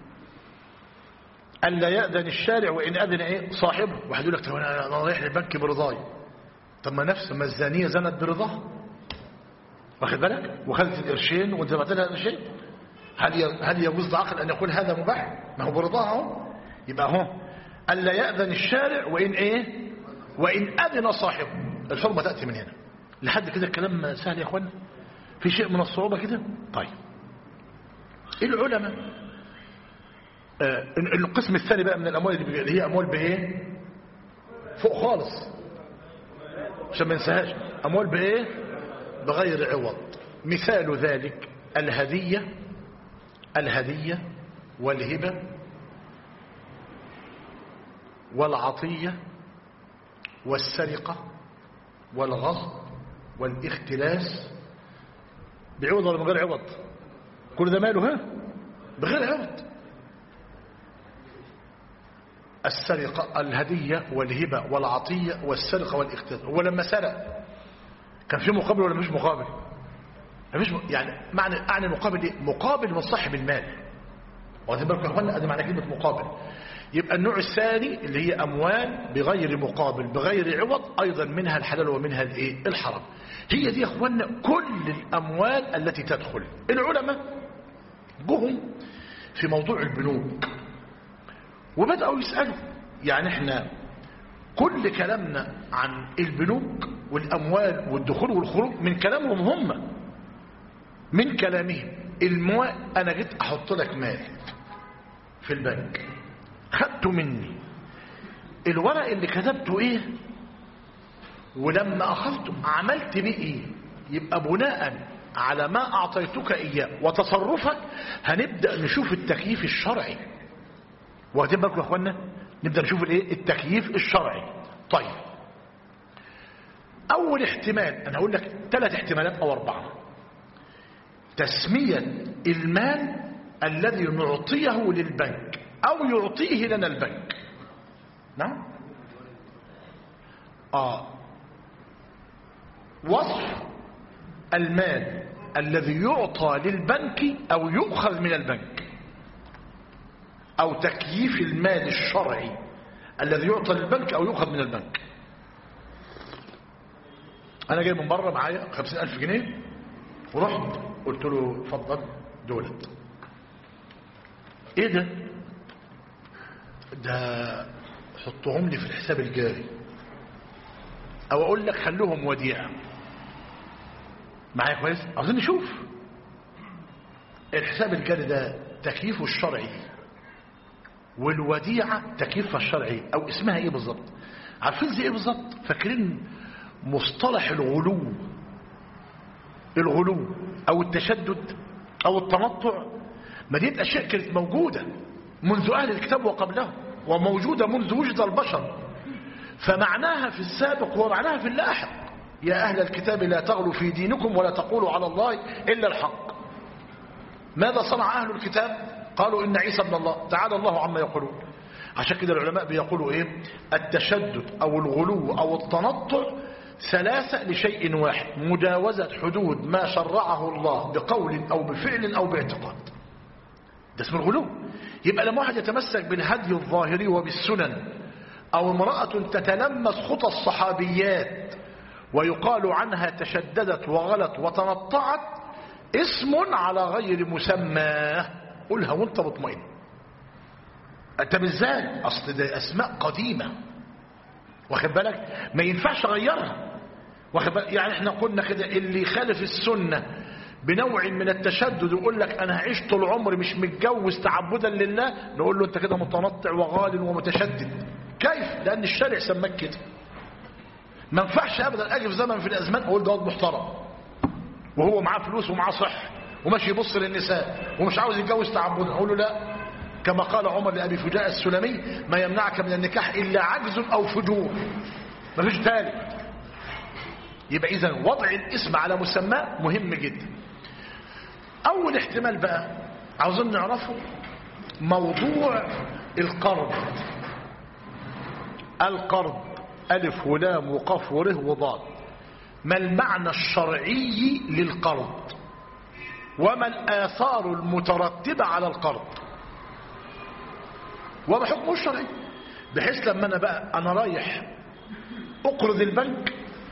Speaker 1: ألا يأذن الشارع وإن أذن إيه صاحبه واحد يقول لك طب أنا أنا رايح للبنك برضاي طب ما نفس ما الزانية زنت برضاها واخد بالك وخذت القرشين وانت بعت لها القرشين هل ي- هل يجوز العقل أن يقول هذا مباح ما هو برضاها اهو يبقى اهو ألا يأذن الشارع وإن إيه وإن أذن صاحبه الحرمة تأتي من هنا لحد كده الكلام سهل يا أخوانا في شيء من الصعوبة كده طيب العلماء آه، القسم الثاني بقى من الأموال اللي اللي هي أموال بإيه فوق خالص عشان ما ننساهاش أموال بإيه بغير عوض مثال ذلك الهدية الهدية والهبة والعطية والسرقة والغصب والاختلاس بعوض ولا بغير عوض كل ده ماله ها بغير عوض السرقة الهدية والهبة والعطية والسرقة والاختلاس هو لما سرق كان في مقابل ولا مش مقابل مش م... يعني معنى أعني مقابل إيه؟ مقابل من صاحب المال واخدين بالكم يا اخوانا ادي معنى كلمه مقابل يبقى النوع الثاني اللي هي اموال بغير مقابل بغير عوض ايضا منها الحلال ومنها الايه الحرام هي دي يا اخوانا كل الاموال التي تدخل العلماء جهم في موضوع البنوك وبداوا يسالوا يعني احنا كل كلامنا عن البنوك والاموال والدخول والخروج من كلامهم هم من كلامهم الموال انا جيت احط لك مال في البنك خدته مني الورق اللي كتبته ايه ولما اخذته عملت بيه ايه يبقى بناء على ما اعطيتك اياه وتصرفك هنبدا نشوف التكييف الشرعي واخدين بالكم يا اخوانا نبدا نشوف الايه التكييف الشرعي طيب اول احتمال انا هقول لك ثلاث احتمالات او اربعه تسميه المال الذي نعطيه للبنك او يعطيه لنا البنك نعم اه وصف المال الذي يعطى للبنك او يؤخذ من البنك او تكييف المال الشرعي الذي يعطى للبنك او يؤخذ من البنك انا جاي من بره معايا خمسين الف جنيه ورحت قلت له اتفضل دولت ايه ده ده حطهم لي في الحساب الجاري او اقول لك خلوهم وديعه معايا كويس عاوزين نشوف الحساب الجاري ده تكييفه الشرعي والوديعه تكييفها الشرعي او اسمها ايه بالظبط عارفين زي ايه بالظبط فاكرين مصطلح الغلو الغلو او التشدد او التنطع ما دي اشياء كانت موجوده منذ اهل الكتاب وقبله وموجوده منذ وجد البشر فمعناها في السابق ومعناها في اللاحق يا اهل الكتاب لا تغلوا في دينكم ولا تقولوا على الله الا الحق ماذا صنع اهل الكتاب قالوا ان عيسى ابن الله تعالى الله عما يقولون عشان كده العلماء بيقولوا ايه التشدد او الغلو او التنطع ثلاثة لشيء واحد مجاوزة حدود ما شرعه الله بقول أو بفعل أو باعتقاد ده اسم الغلو يبقى لما واحد يتمسك بالهدي الظاهري وبالسنن أو امرأة تتلمس خطى الصحابيات ويقال عنها تشددت وغلت وتنطعت اسم على غير مسمى قولها وانت مطمئن انت ازاي اصل ده اسماء قديمه واخد بالك ما ينفعش اغيرها واخد بالك يعني احنا قلنا كده اللي يخالف السنه بنوع من التشدد ويقول لك انا هعيش طول عمري مش متجوز تعبدا لله نقول له انت كده متنطع وغال ومتشدد كيف لان الشارع سماك كده ما ينفعش ابدا اجي في زمن في الازمان اقول ده واد محترم وهو معاه فلوس ومعاه صحه وماشي يبص للنساء ومش عاوز يتجوز تعبدا اقول له لا كما قال عمر لأبي فجاء السلمي ما يمنعك من النكاح إلا عجز أو فجور مفيش ثالث يبقى إذا وضع الاسم على مسمى مهم جدا أول احتمال بقى عاوزين نعرفه موضوع القرض القرض ألف ولام وقف وره وضاد ما المعنى الشرعي للقرض وما الآثار المترتبة على القرض وما حكمه الشرعي بحيث لما أنا بقى أنا رايح أقرض البنك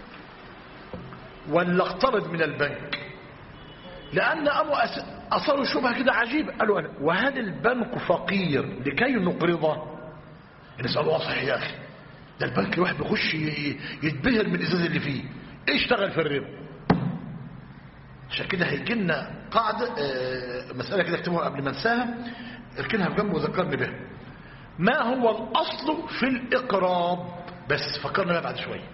Speaker 1: ولا اقترض من البنك لأن أبو أصلوا شبهة كده عجيبة قالوا أنا وهل البنك فقير لكي نقرضه نسأله صحيح يا أخي ده البنك الواحد بيخش يتبهر من الإزاز اللي فيه اشتغل في الربا عشان كده هيجي لنا قاعدة اه مسألة كده اكتبوها قبل ما انساها اركنها في جنب وذكرني بها ما هو الأصل في الإقراض بس فكرنا بقى بعد شوية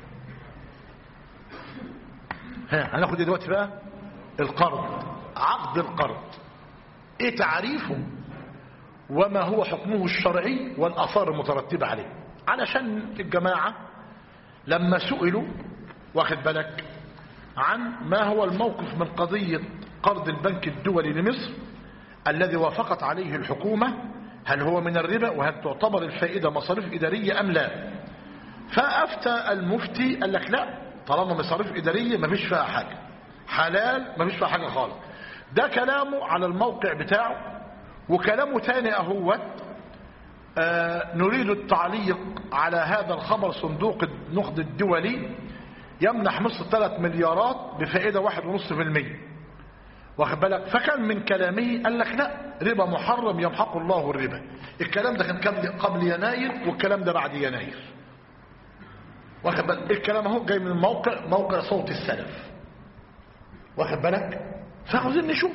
Speaker 1: ها هناخد دلوقتي بقى القرض عقد القرض ايه تعريفه وما هو حكمه الشرعي والآثار المترتبة عليه علشان الجماعة لما سئلوا واخد بالك عن ما هو الموقف من قضية قرض البنك الدولي لمصر الذي وافقت عليه الحكومة هل هو من الربا وهل تعتبر الفائدة مصاريف إدارية أم لا فأفتى المفتي قال لك لا طالما مصاريف إدارية ما فيش فيها حاجة حلال ما فيش فيها حاجة خالص ده كلامه على الموقع بتاعه وكلامه تاني أهوت آه نريد التعليق على هذا الخبر صندوق النقد الدولي يمنح مصر 3 مليارات بفائدة واحد ونصف في المية واخد بالك فكان من كلامه قال لك لا ربا محرم يمحق الله الربا الكلام ده كان قبل يناير والكلام ده بعد يناير واخد بالك الكلام اهو جاي من موقع موقع صوت السلف واخد بالك فعاوزين نشوف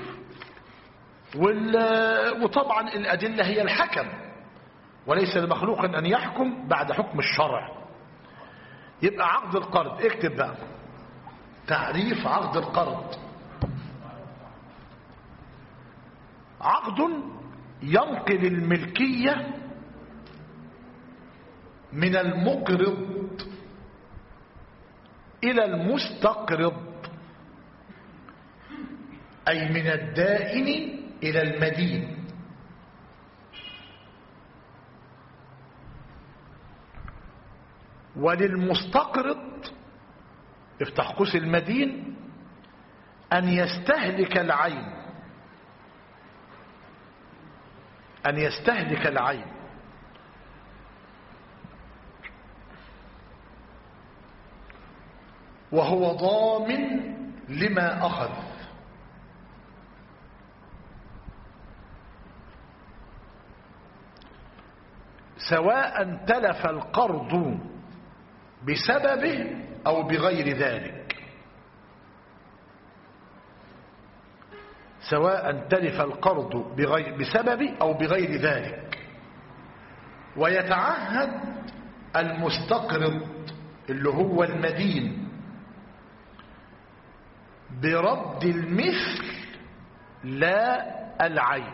Speaker 1: وطبعا الأدلة هي الحكم وليس لمخلوق أن يحكم بعد حكم الشرع يبقى عقد القرض اكتب بقى تعريف عقد القرض عقد ينقل الملكية من المقرض إلى المستقرض أي من الدائن إلى المدين وللمستقرض افتح قوس المدين أن يستهلك العين أن يستهلك العين وهو ضامن لما أخذ سواء تلف القرض بسببه أو بغير ذلك سواء تلف القرض بغير بسبب أو بغير ذلك ويتعهد المستقرض اللي هو المدين برد المثل لا العين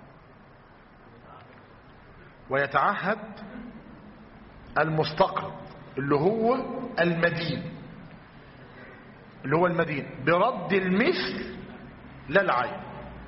Speaker 1: ويتعهد المستقرض اللي هو المدين اللي هو المدين برد المثل لا العين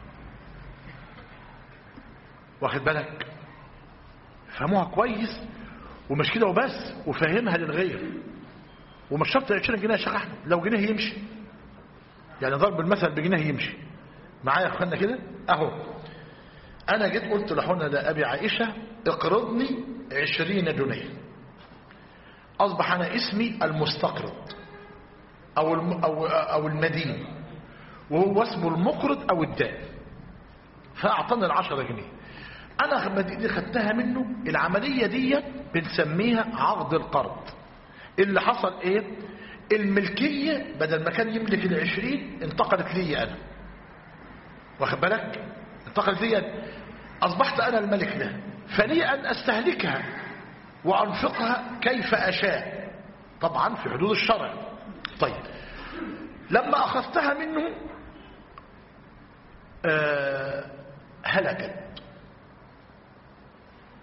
Speaker 1: واخد بالك فهموها كويس ومش كده وبس وفهمها للغير ومش شرط 20 جنيه يا شيخ احمد لو جنيه يمشي يعني ضرب المثل بجنيه يمشي معايا يا اخوانا كده اهو انا جيت قلت لحنا لابي عائشه اقرضني 20 جنيه اصبح انا اسمي المستقرض او الم او او المدين وهو اسمه المقرض او الدائن فاعطاني العشرة جنيه انا لما دي خدتها منه العملية دي بنسميها عقد القرض اللي حصل ايه الملكية بدل ما كان يملك العشرين انتقلت لي انا واخد بالك انتقلت لي أنا. اصبحت انا الملك له فلي ان استهلكها وانفقها كيف اشاء طبعا في حدود الشرع طيب لما اخذتها منه آه هلكت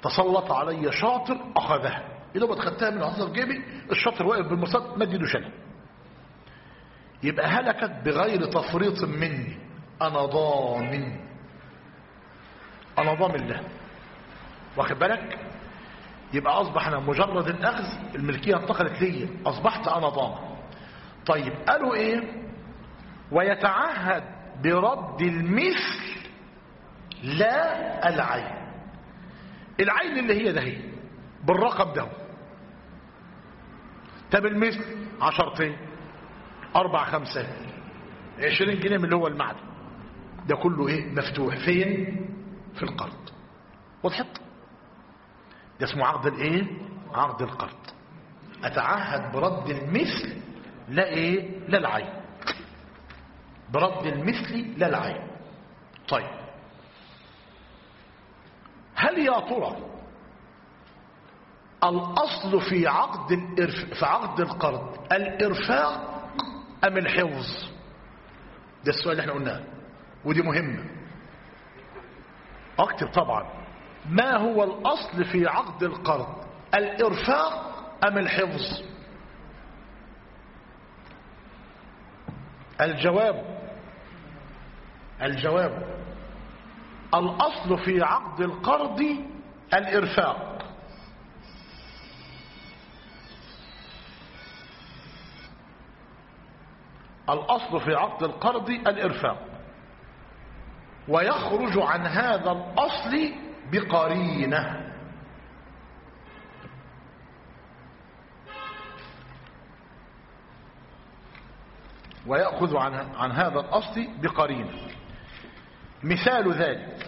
Speaker 1: تسلط علي شاطر أخذها إذا ما خدتها من عصر جيبي الشاطر واقف بالمرصاد ما اديله شلل يبقى هلكت بغير تفريط مني أنا ضامن أنا ضامن له واخد بالك يبقى أصبح أنا مجرد الأخذ الملكية انتقلت لي أصبحت أنا ضامن طيب قالوا إيه ويتعهد برد المثل لا العين العين اللي هي ده هي بالرقم ده طب المثل عشرتين أربع خمسات عشرين جنيه من اللي هو المعدن ده كله إيه مفتوح فين في القرض وضحت ده اسمه عقد الايه عقد القرض اتعهد برد المثل لا ايه لا العين برد المثل لا العين طيب هل يا ترى الاصل في عقد الإرف... في عقد القرض الارفاق ام الحفظ ده السؤال اللي احنا قلناه ودي مهمه اكتب طبعا ما هو الأصل في عقد القرض الإرفاق أم الحفظ الجواب الجواب الأصل في عقد القرض الإرفاق الأصل في عقد القرض الإرفاق ويخرج عن هذا الأصل بقرينة ويأخذ عن, عن هذا الأصل بقرينة مثال ذلك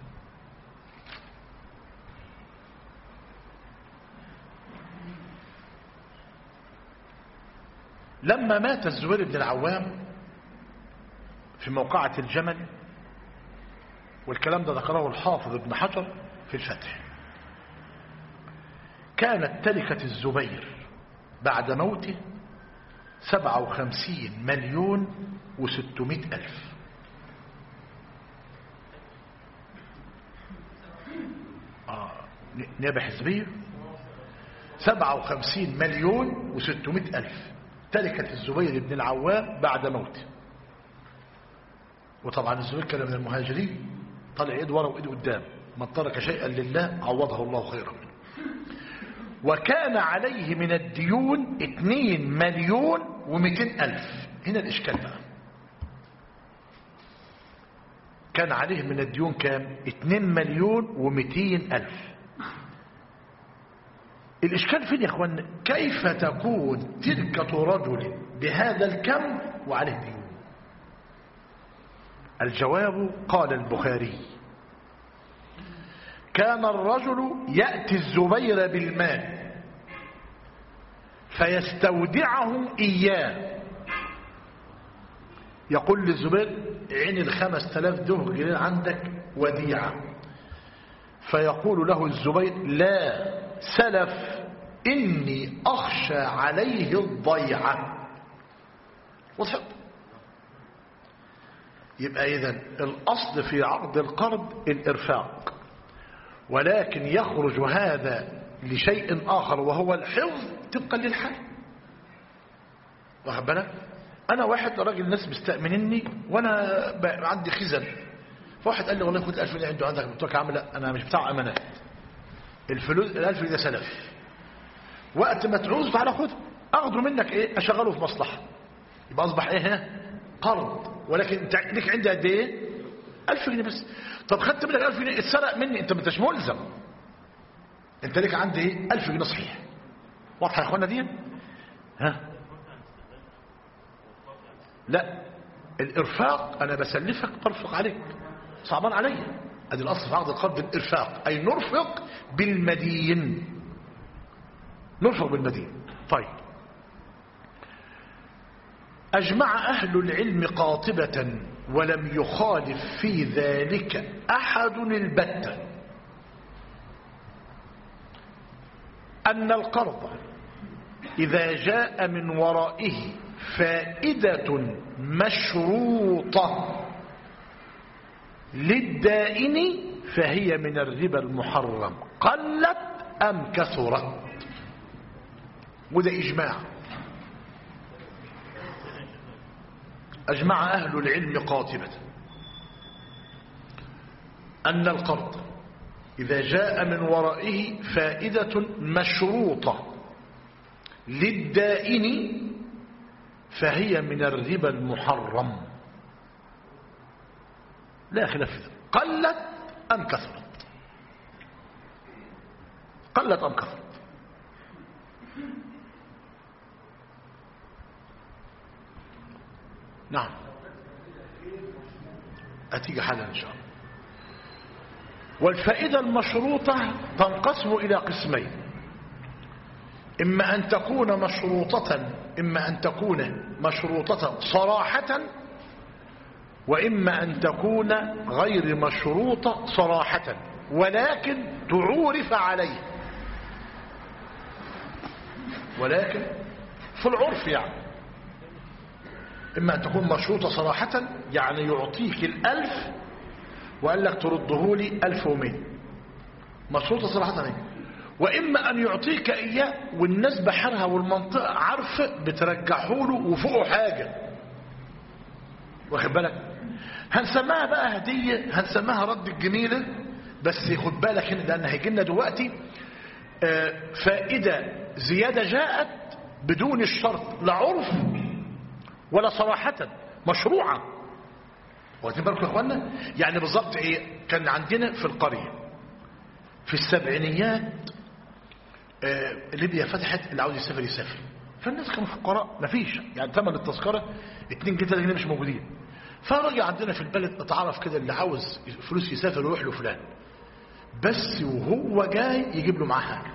Speaker 1: لما مات الزبير بن العوام في موقعة الجمل والكلام ده ذكره الحافظ ابن حجر في الفتح كانت تركة الزبير بعد موته سبعة وخمسين مليون وستمائة ألف آه. نيابة حزبية سبعة وخمسين مليون وستمائة ألف تركة الزبير بن العوام بعد موته وطبعا الزبير كان من المهاجرين طلع ايد ورا وايد قدام من ترك شيئا لله عوضه الله خيرا منه وكان عليه من الديون 2 مليون و200 ألف هنا الإشكال بقى كان عليه من الديون كام 2 مليون و200 ألف الإشكال فين يا أخوان كيف تكون تركة رجل بهذا الكم وعليه ديون الجواب قال البخاري كان الرجل يأتي الزبير بالمال فيستودعه إياه يقول للزبير عين الخمس تلاف ده جنيه عندك وديعة فيقول له الزبير لا سلف إني أخشى عليه الضيعة وضحط يبقى إذن الأصل في عقد القرض الإرفاق ولكن يخرج هذا لشيء آخر وهو الحفظ طبقا للحال واخد بالك أنا واحد راجل ناس مستأمنيني وأنا عندي خزن فواحد قال لي والله خد الألف اللي عنده عندك قلت له عامل لا أنا مش بتاع أمانات الفلوس الألف ده سلف وقت ما تعوز تعالى خده أخده منك إيه أشغله في مصلحة يبقى أصبح إيه هنا قرض ولكن انت لك عندي قد ايه 1000 جنيه بس طب خدت منك 1000 جنيه اتسرق مني انت ما انتش ملزم انت لك عندي ايه 1000 جنيه صحيح واضحه يا اخوانا دي ها لا الارفاق انا بسلفك برفق عليك صعبان عليا ادي الاصل في عقد القرض الارفاق اي نرفق بالمدين نرفق بالمدين طيب أجمع أهل العلم قاطبة ولم يخالف في ذلك أحد البتة أن القرض إذا جاء من ورائه فائدة مشروطة للدائن فهي من الربا المحرم قلت أم كثرت وده إجماع أجمع أهل العلم قاطبة أن القرض إذا جاء من ورائه فائدة مشروطة للدائن فهي من الربا المحرم لا خلاف في ذلك قلت أم كثرت قلت أم كثرت نعم أتيجي حالا إن شاء الله والفائدة المشروطة تنقسم إلى قسمين إما أن تكون مشروطة إما أن تكون مشروطة صراحة وإما أن تكون غير مشروطة صراحة ولكن تعورف عليه ولكن في العرف يعني إما أن تكون مشروطة صراحة يعني يعطيك الألف وقال لك ترده لي ألف ومئة مشروطة صراحة هي. وإما أن يعطيك إياه والناس بحرها والمنطقة عارفة بترجحه له وفوقه حاجة واخد بالك هنسميها بقى هدية هنسميها رد الجميلة بس خد بالك هنا لأن هيجي لنا دلوقتي آه، فائدة زيادة جاءت بدون الشرط لا عرف ولا صراحة مشروعة واخدين بالكم يا اخوانا يعني بالظبط ايه كان عندنا في القرية في السبعينيات آه، ليبيا فتحت اللي عاوز يسافر يسافر فالناس كانوا فقراء مفيش يعني ثمن التذكرة 2 جنيه 3 جنيه مش موجودين فراجع عندنا في البلد اتعرف كده اللي عاوز فلوس يسافر ويروح له فلان بس وهو جاي يجيب له معاه حاجه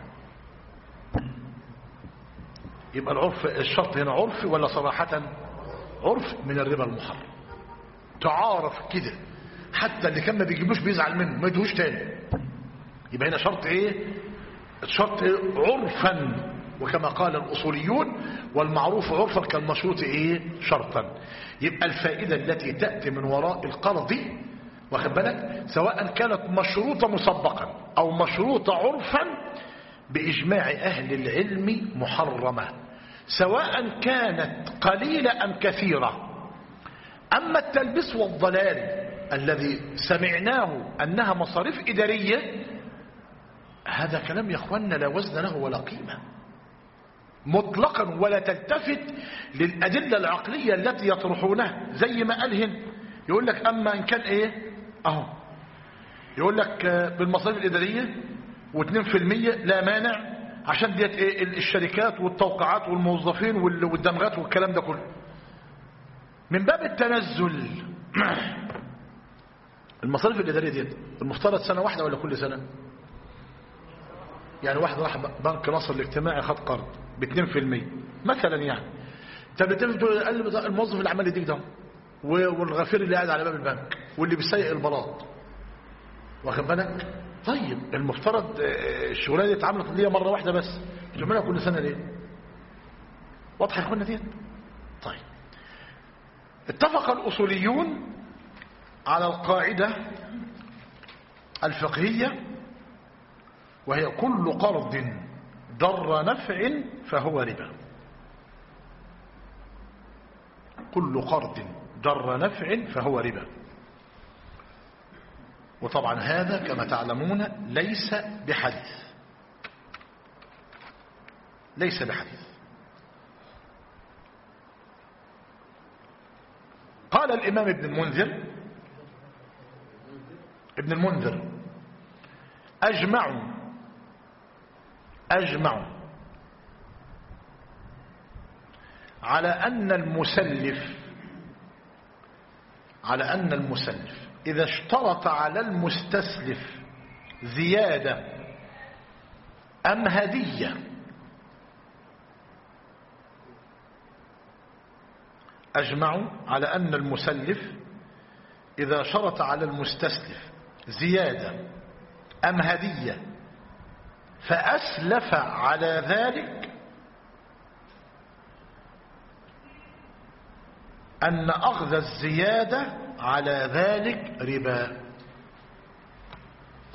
Speaker 1: يبقى العرف الشرط هنا عرف ولا صراحة عرف من الربا المحرم تعارف كده حتى اللي كان ما بيجيبوش بيزعل منه ما يدوش تاني يبقى هنا شرط ايه الشرط إيه؟ عرفا وكما قال الاصوليون والمعروف عرفا كالمشروط ايه شرطا يبقى الفائدة التي تأتي من وراء القرض واخد بالك سواء كانت مشروطة مسبقا او مشروطة عرفا بإجماع أهل العلم محرمة سواء كانت قليلة أم كثيرة أما التلبس والضلال الذي سمعناه أنها مصاريف إدارية هذا كلام يا أخوانا لا وزن له ولا قيمة مطلقا ولا تلتفت للأدلة العقلية التي يطرحونها زي ما قال هنا يقول لك أما إن كان إيه أهو يقول لك بالمصاريف الإدارية و2% لا مانع عشان ديت ايه الشركات والتوقعات والموظفين والدمغات والكلام ده كله من باب التنزل المصاريف الإدارية ديت المفترض سنة واحدة ولا كل سنة يعني واحد راح بنك مصر الاجتماعي خد قرض ب 2% مثلا يعني طب قال الموظف اللي عمال يديك ده والغفير اللي قاعد على باب البنك واللي بيسيق البلاط واخد بالك طيب المفترض الشغلانه دي اتعملت ليا مره واحده بس بتعملها كل سنه ليه واضحه يا اخوانا ديت طيب اتفق الاصوليون على القاعده الفقهيه وهي كل قرض ضر نفع فهو ربا كل قرض ضر نفع فهو ربا وطبعا هذا كما تعلمون ليس بحديث ليس بحديث قال الإمام ابن المنذر ابن المنذر أجمعوا أجمعوا على أن المسلف على أن المسلف إذا اشترط على المستسلف زيادة أم هدية أجمعوا على أن المسلف إذا شرط على المستسلف زيادة أم هدية فأسلف على ذلك أن أخذ الزيادة على ذلك ربا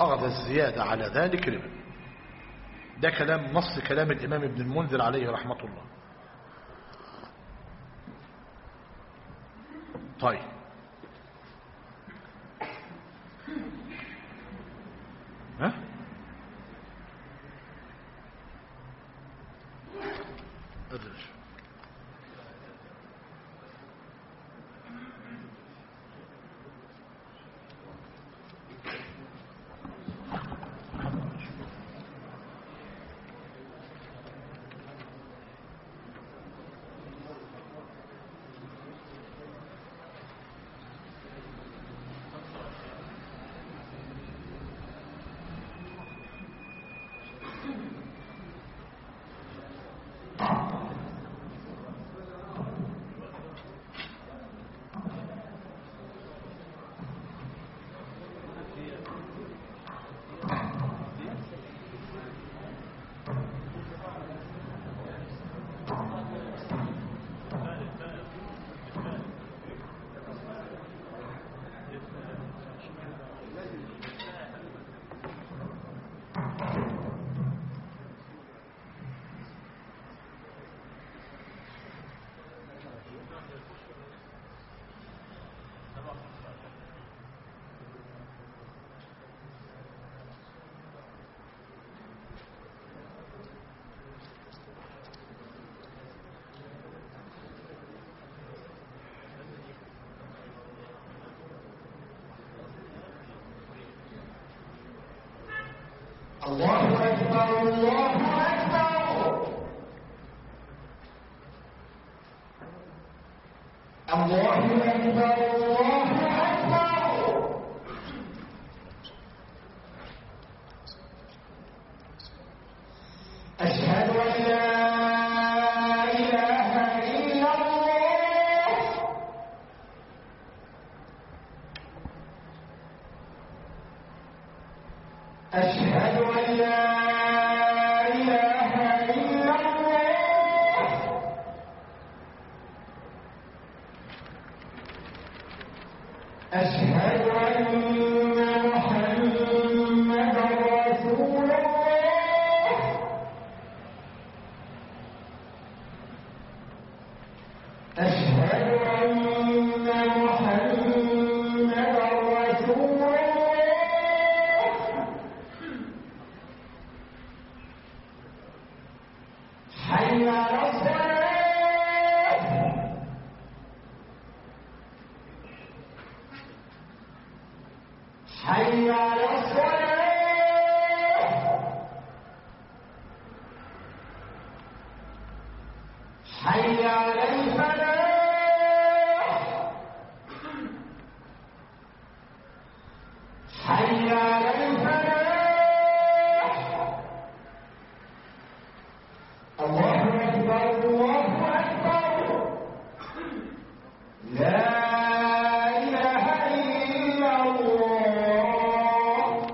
Speaker 1: أخذ الزيادة على ذلك ربا ده كلام نص كلام الإمام ابن المنذر عليه رحمة الله طيب ها أدرش
Speaker 2: الله أكبر الله أكبر الله أكبر الله أكبر أشهد أن لا إله إلا الله أشهد أن لا إله إلا الله أشهد أن محمدا رسول الله أشهد أن محمدا رسول الله حي على الصلاة حي على الصلاة حي على الفلاح حي على الفلاح الله أكبر الله أكبر لا إله إلا الله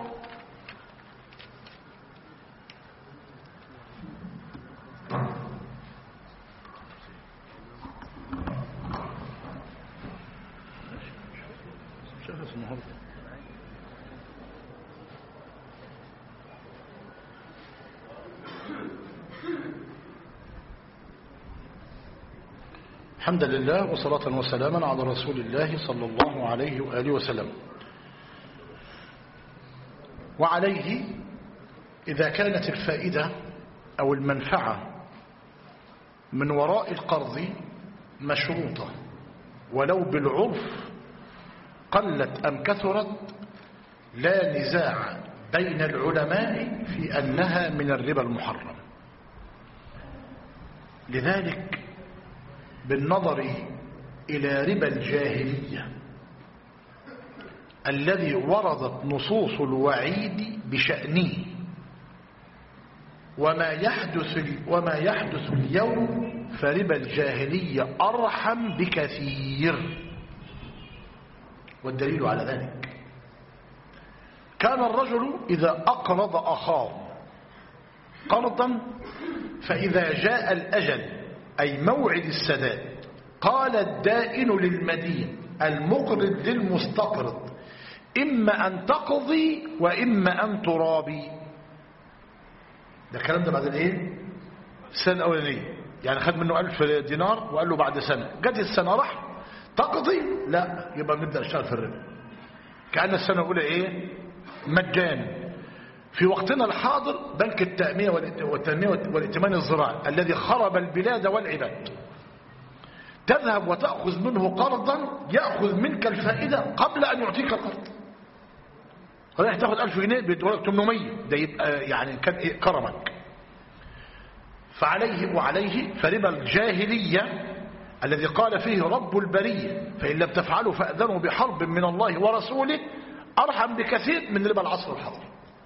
Speaker 1: شخص النهارده الحمد لله وصلاة وسلاما على رسول الله صلى الله عليه وآله وسلم وعليه إذا كانت الفائدة أو المنفعة من وراء القرض مشروطة ولو بالعرف قلت أم كثرت لا نزاع بين العلماء في أنها من الربا المحرم لذلك بالنظر إلى ربا الجاهلية الذي وردت نصوص الوعيد بشأنه وما يحدث وما يحدث اليوم فربا الجاهلية أرحم بكثير والدليل على ذلك كان الرجل إذا أقرض أخاه قرضا فإذا جاء الأجل أي موعد السداد قال الدائن للمدين المقرض للمستقرض إما أن تقضي وإما أن ترابي ده الكلام ده بعد الايه السنة الأولانية يعني خد منه ألف دينار وقال له بعد سنة جت السنة راح تقضي لا يبقى نبدأ نشتغل في الربا كأن السنة الأولى إيه مجان في وقتنا الحاضر بنك التأمية والتنمية والائتمان الزراعي الذي خرب البلاد والعباد تذهب وتأخذ منه قرضا يأخذ منك الفائدة قبل أن يعطيك القرض رايح تاخد 1000 جنيه بيدولك 800 ده يبقى يعني كان إيه كرمك فعليه وعليه فربا الجاهلية الذي قال فيه رب البرية فإن لم تفعلوا فأذنوا بحرب من الله ورسوله أرحم بكثير من ربا العصر الحاضر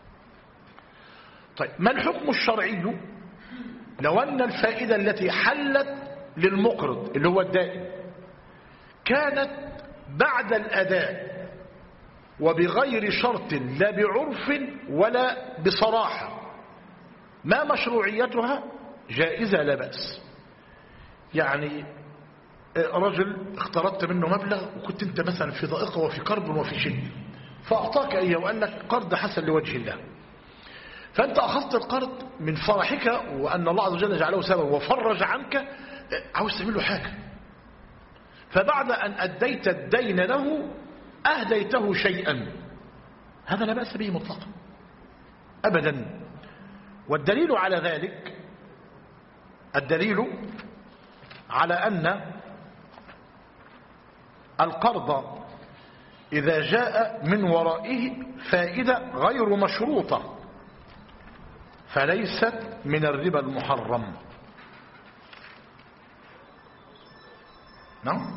Speaker 1: طيب ما الحكم الشرعي لو أن الفائدة التي حلت للمقرض اللي هو الدائن كانت بعد الأداء وبغير شرط لا بعرف ولا بصراحة ما مشروعيتها جائزة لا بأس يعني رجل اقترضت منه مبلغ وكنت انت مثلا في ضائقة وفي كرب وفي شد فأعطاك اياه وقال لك قرض حسن لوجه الله فأنت أخذت القرض من فرحك وأن الله عز وجل جعله سبب وفرج عنك عاوز تعمل له حاجة فبعد أن أديت الدين له أهديته شيئا هذا لا بأس به مطلقا أبدا والدليل على ذلك الدليل على أن القرض إذا جاء من ورائه فائدة غير مشروطة فليست من الربا المحرم نعم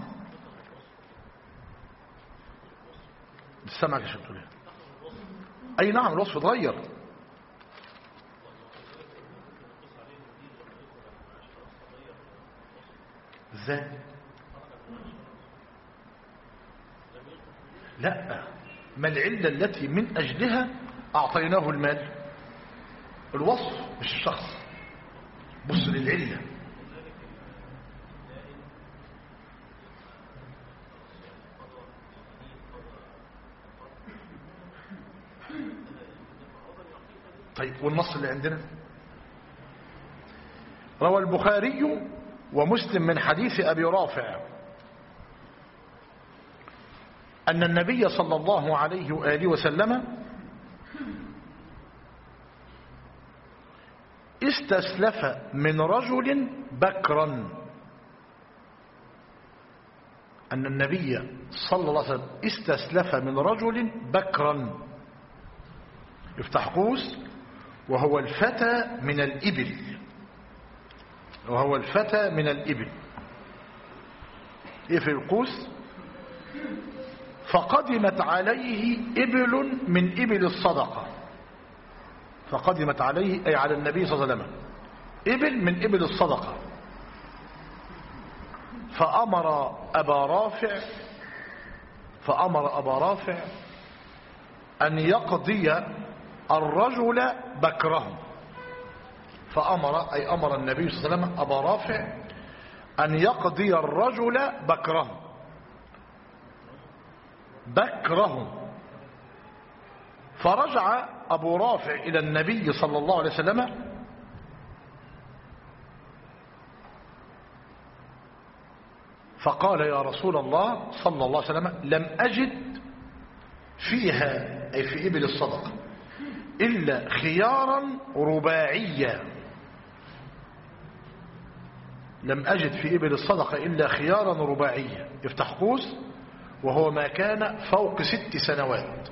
Speaker 1: السمع يا شباب اي نعم الوصف اتغير ازاي لا ما العلة التي من أجلها أعطيناه المال الوصف مش الشخص بص للعلة طيب والنص اللي عندنا روى البخاري ومسلم من حديث أبي رافع أن النبي صلى الله عليه وآله وسلم استسلف من رجل بكرا أن النبي صلى الله عليه وسلم استسلف من رجل بكرا يفتح قوس وهو الفتى من الإبل وهو الفتى من الإبل إيه في القوس فقدمت عليه إبل من إبل الصدقة فقدمت عليه أي على النبي صلى الله عليه وسلم إبل من إبل الصدقة فأمر أبا رافع فأمر أبا رافع أن يقضي الرجل بكره فأمر أي أمر النبي صلى الله عليه وسلم أبا رافع أن يقضي الرجل بكره بكره فرجع أبو رافع إلى النبي صلى الله عليه وسلم فقال يا رسول الله صلى الله عليه وسلم لم أجد فيها أي في إبل الصدقة إلا خيارا رباعيا لم أجد في إبل الصدقة إلا خيارا رباعيا افتح قوس وهو ما كان فوق ست سنوات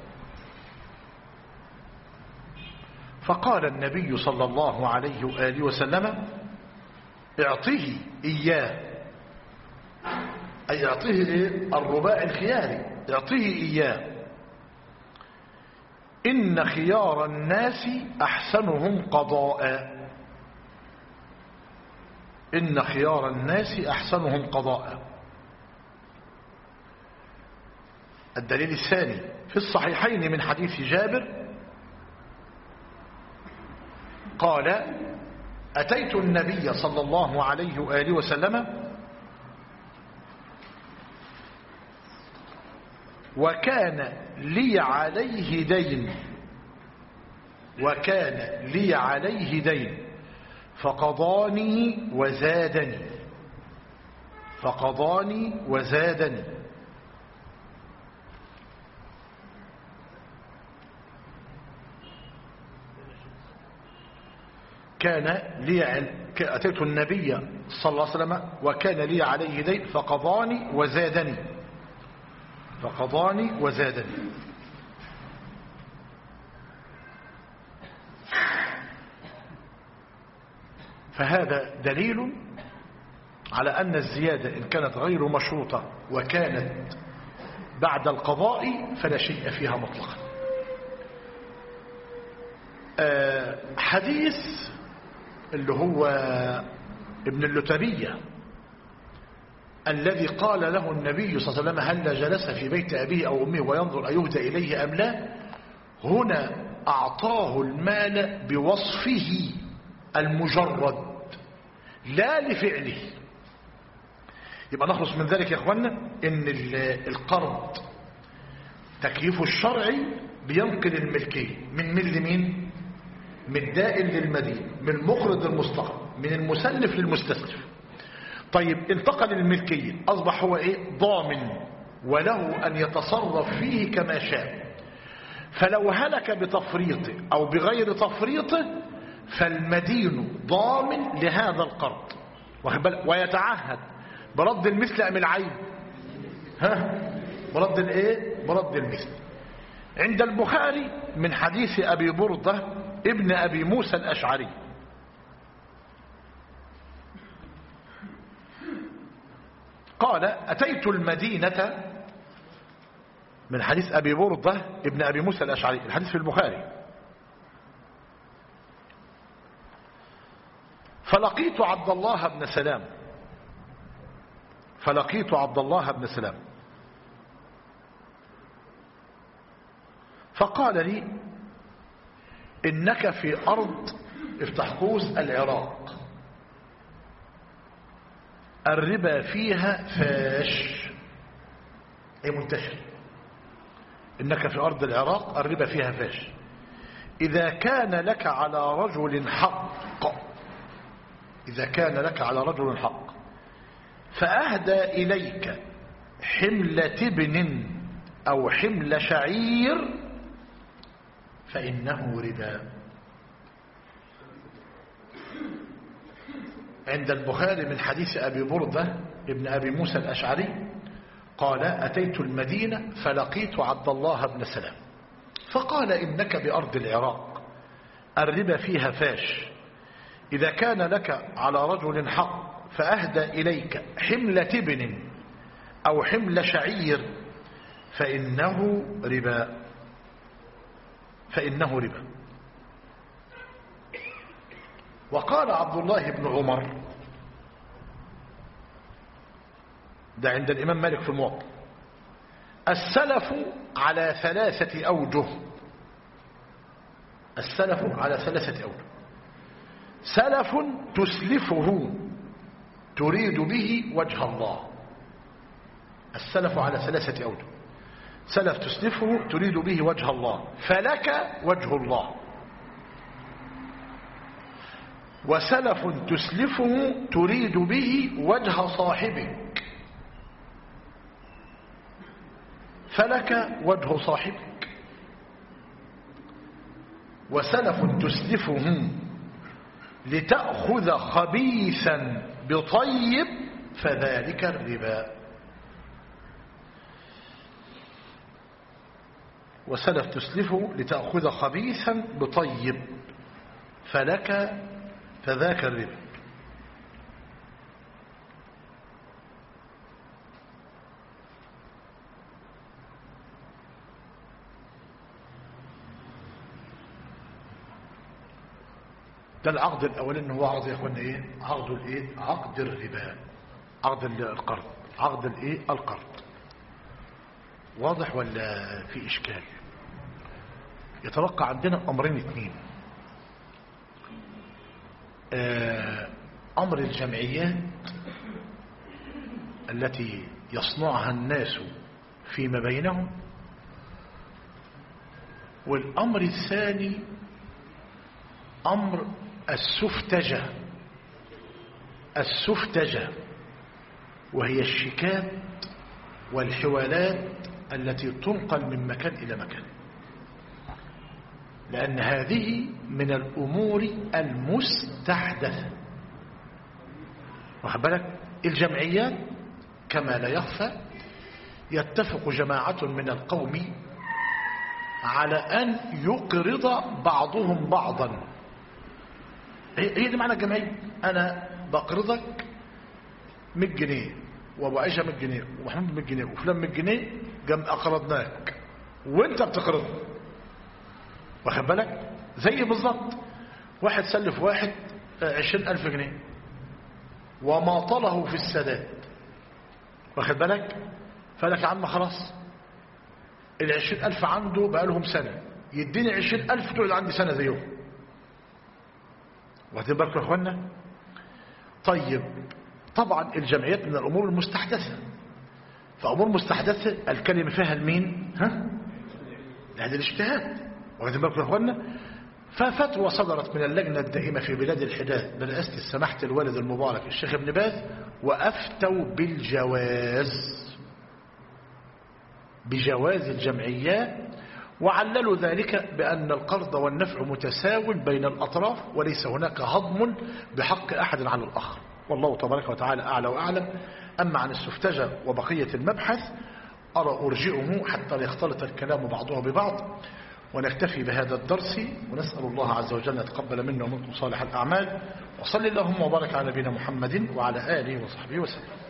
Speaker 1: فقال النبي صلى الله عليه وآله وسلم اعطيه إياه أي اعطيه إيه؟ الرباع الخياري اعطيه إياه إن خيار الناس أحسنهم قضاء إن خيار الناس أحسنهم قضاء الدليل الثاني في الصحيحين من حديث جابر قال أتيت النبي صلى الله عليه وآله وسلم وكان لي عليه دين وكان لي عليه دين فقضاني وزادني فقضاني وزادني كان لي عل- ك- أتيت النبي صلى الله عليه وسلم وكان لي عليه دين فقضاني وزادني فقضاني وزادني فهذا دليل على أن الزيادة إن كانت غير مشروطة وكانت بعد القضاء فلا شيء فيها مطلقا آه، حديث اللي هو ابن اللتبية الذي قال له النبي صلى الله عليه وسلم هل جلس في بيت أبيه أو أمه وينظر أيهدى إليه أم لا هنا أعطاه المال بوصفه المجرد لا لفعله يبقى نخلص من ذلك يا اخوانا ان ال- القرض تكييفه الشرعي بينقل الملكية من مين لمين من الدائن للمدين من المقرض للمستقرض من المسلف للمستسلف طيب انتقل الملكية أصبح هو إيه ضامن وله أن يتصرف فيه كما شاء فلو هلك بتفريطه أو بغير تفريطه فالمدين ضامن لهذا القرض واخد بالك؟ ويتعهد برد المثل أم العين ها برد الايه برد المثل عند البخاري من حديث أبي بردة ابن أبي موسى الأشعري قال أتيت المدينة من حديث أبي بردة ابن أبي موسى الأشعري الحديث في البخاري فلقيت عبد الله بن سلام فلقيت عبد الله بن سلام فقال لي إنك في أرض افتح قوس العراق الربا فيها فاش أي منتشر إنك في أرض العراق الربا فيها فاش إذا كان لك على رجل حق إذا كان لك على رجل حق فأهدى إليك حملة ابن أو حمل شعير فإنه ربا عند البخاري من حديث أبي بردة ابن أبي موسى الأشعري قال أتيت المدينة فلقيت عبد الله بن سلام فقال إنك بأرض العراق الربا فيها فاش إذا كان لك على رجل حق فأهدى إليك حملة ابن أو حمل شعير فإنه ربا فإنه ربا وقال عبد الله بن عمر ده عند الإمام مالك في الموطن السلف على ثلاثة أوجه السلف على ثلاثة أوجه سلف تسلفه تريد به وجه الله السلف على ثلاثة أوجه سلف تسلفه تريد به وجه الله فلك وجه الله وسلف تسلفه تريد به وجه صاحبك فلك وجه صاحبك وسلف تسلفه لتأخذ خبيثا بطيب فذلك الربا وسلف تسلفه لتأخذ خبيثا بطيب فلك فذاك الربا ده العقد الاولاني هو عقد يا اخوانا ايه عقد الايه عقد الربا عقد القرض عقد الايه القرض واضح ولا في اشكال يتبقى عندنا امرين اثنين آه، امر الجمعيات التي يصنعها الناس فيما بينهم والأمر الثاني أمر السفتجة السفتجة وهي الشكات والحوالات التي تنقل من مكان إلى مكان لأن هذه من الأمور المستحدثة واخد بالك الجمعيات كما لا يخفى يتفق جماعة من القوم على أن يقرض بعضهم بعضا هي دي معنى الجمعية أنا بقرضك 100 جنيه وابو عائشة 100 جنيه ومحمود 100 جنيه وفلان 100 جنيه جنب أقرضناك وانت بتقرضه واخد بالك زي بالظبط واحد سلف واحد عشرين ألف جنيه وماطله في السداد واخد بالك فقال لك يا عم خلاص العشرين ألف عنده بقالهم سنة يديني عشرين ألف تقعد عندي سنة زيهم واخدين بالكم يا اخوانا طيب طبعا الجمعيات من الأمور المستحدثة فأمور مستحدثة الكلمة فيها المين ها هذا الاجتهاد واخدين بالكم يا اخوانا ففتوى صدرت من اللجنة الدائمة في بلاد الحداث برئاسة سماحة الوالد المبارك الشيخ ابن باز وأفتوا بالجواز بجواز الجمعيات وعللوا ذلك بأن القرض والنفع متساو بين الأطراف وليس هناك هضم بحق أحد على الآخر والله تبارك وتعالى أعلى وأعلم أما عن السفتجة وبقية المبحث أرى أرجئه حتى لا يختلط الكلام بعضه ببعض ونكتفي بهذا الدرس ونسأل الله عز وجل أن يتقبل منا ومنكم صالح الأعمال وصل اللهم وبارك على نبينا محمد وعلى آله وصحبه وسلم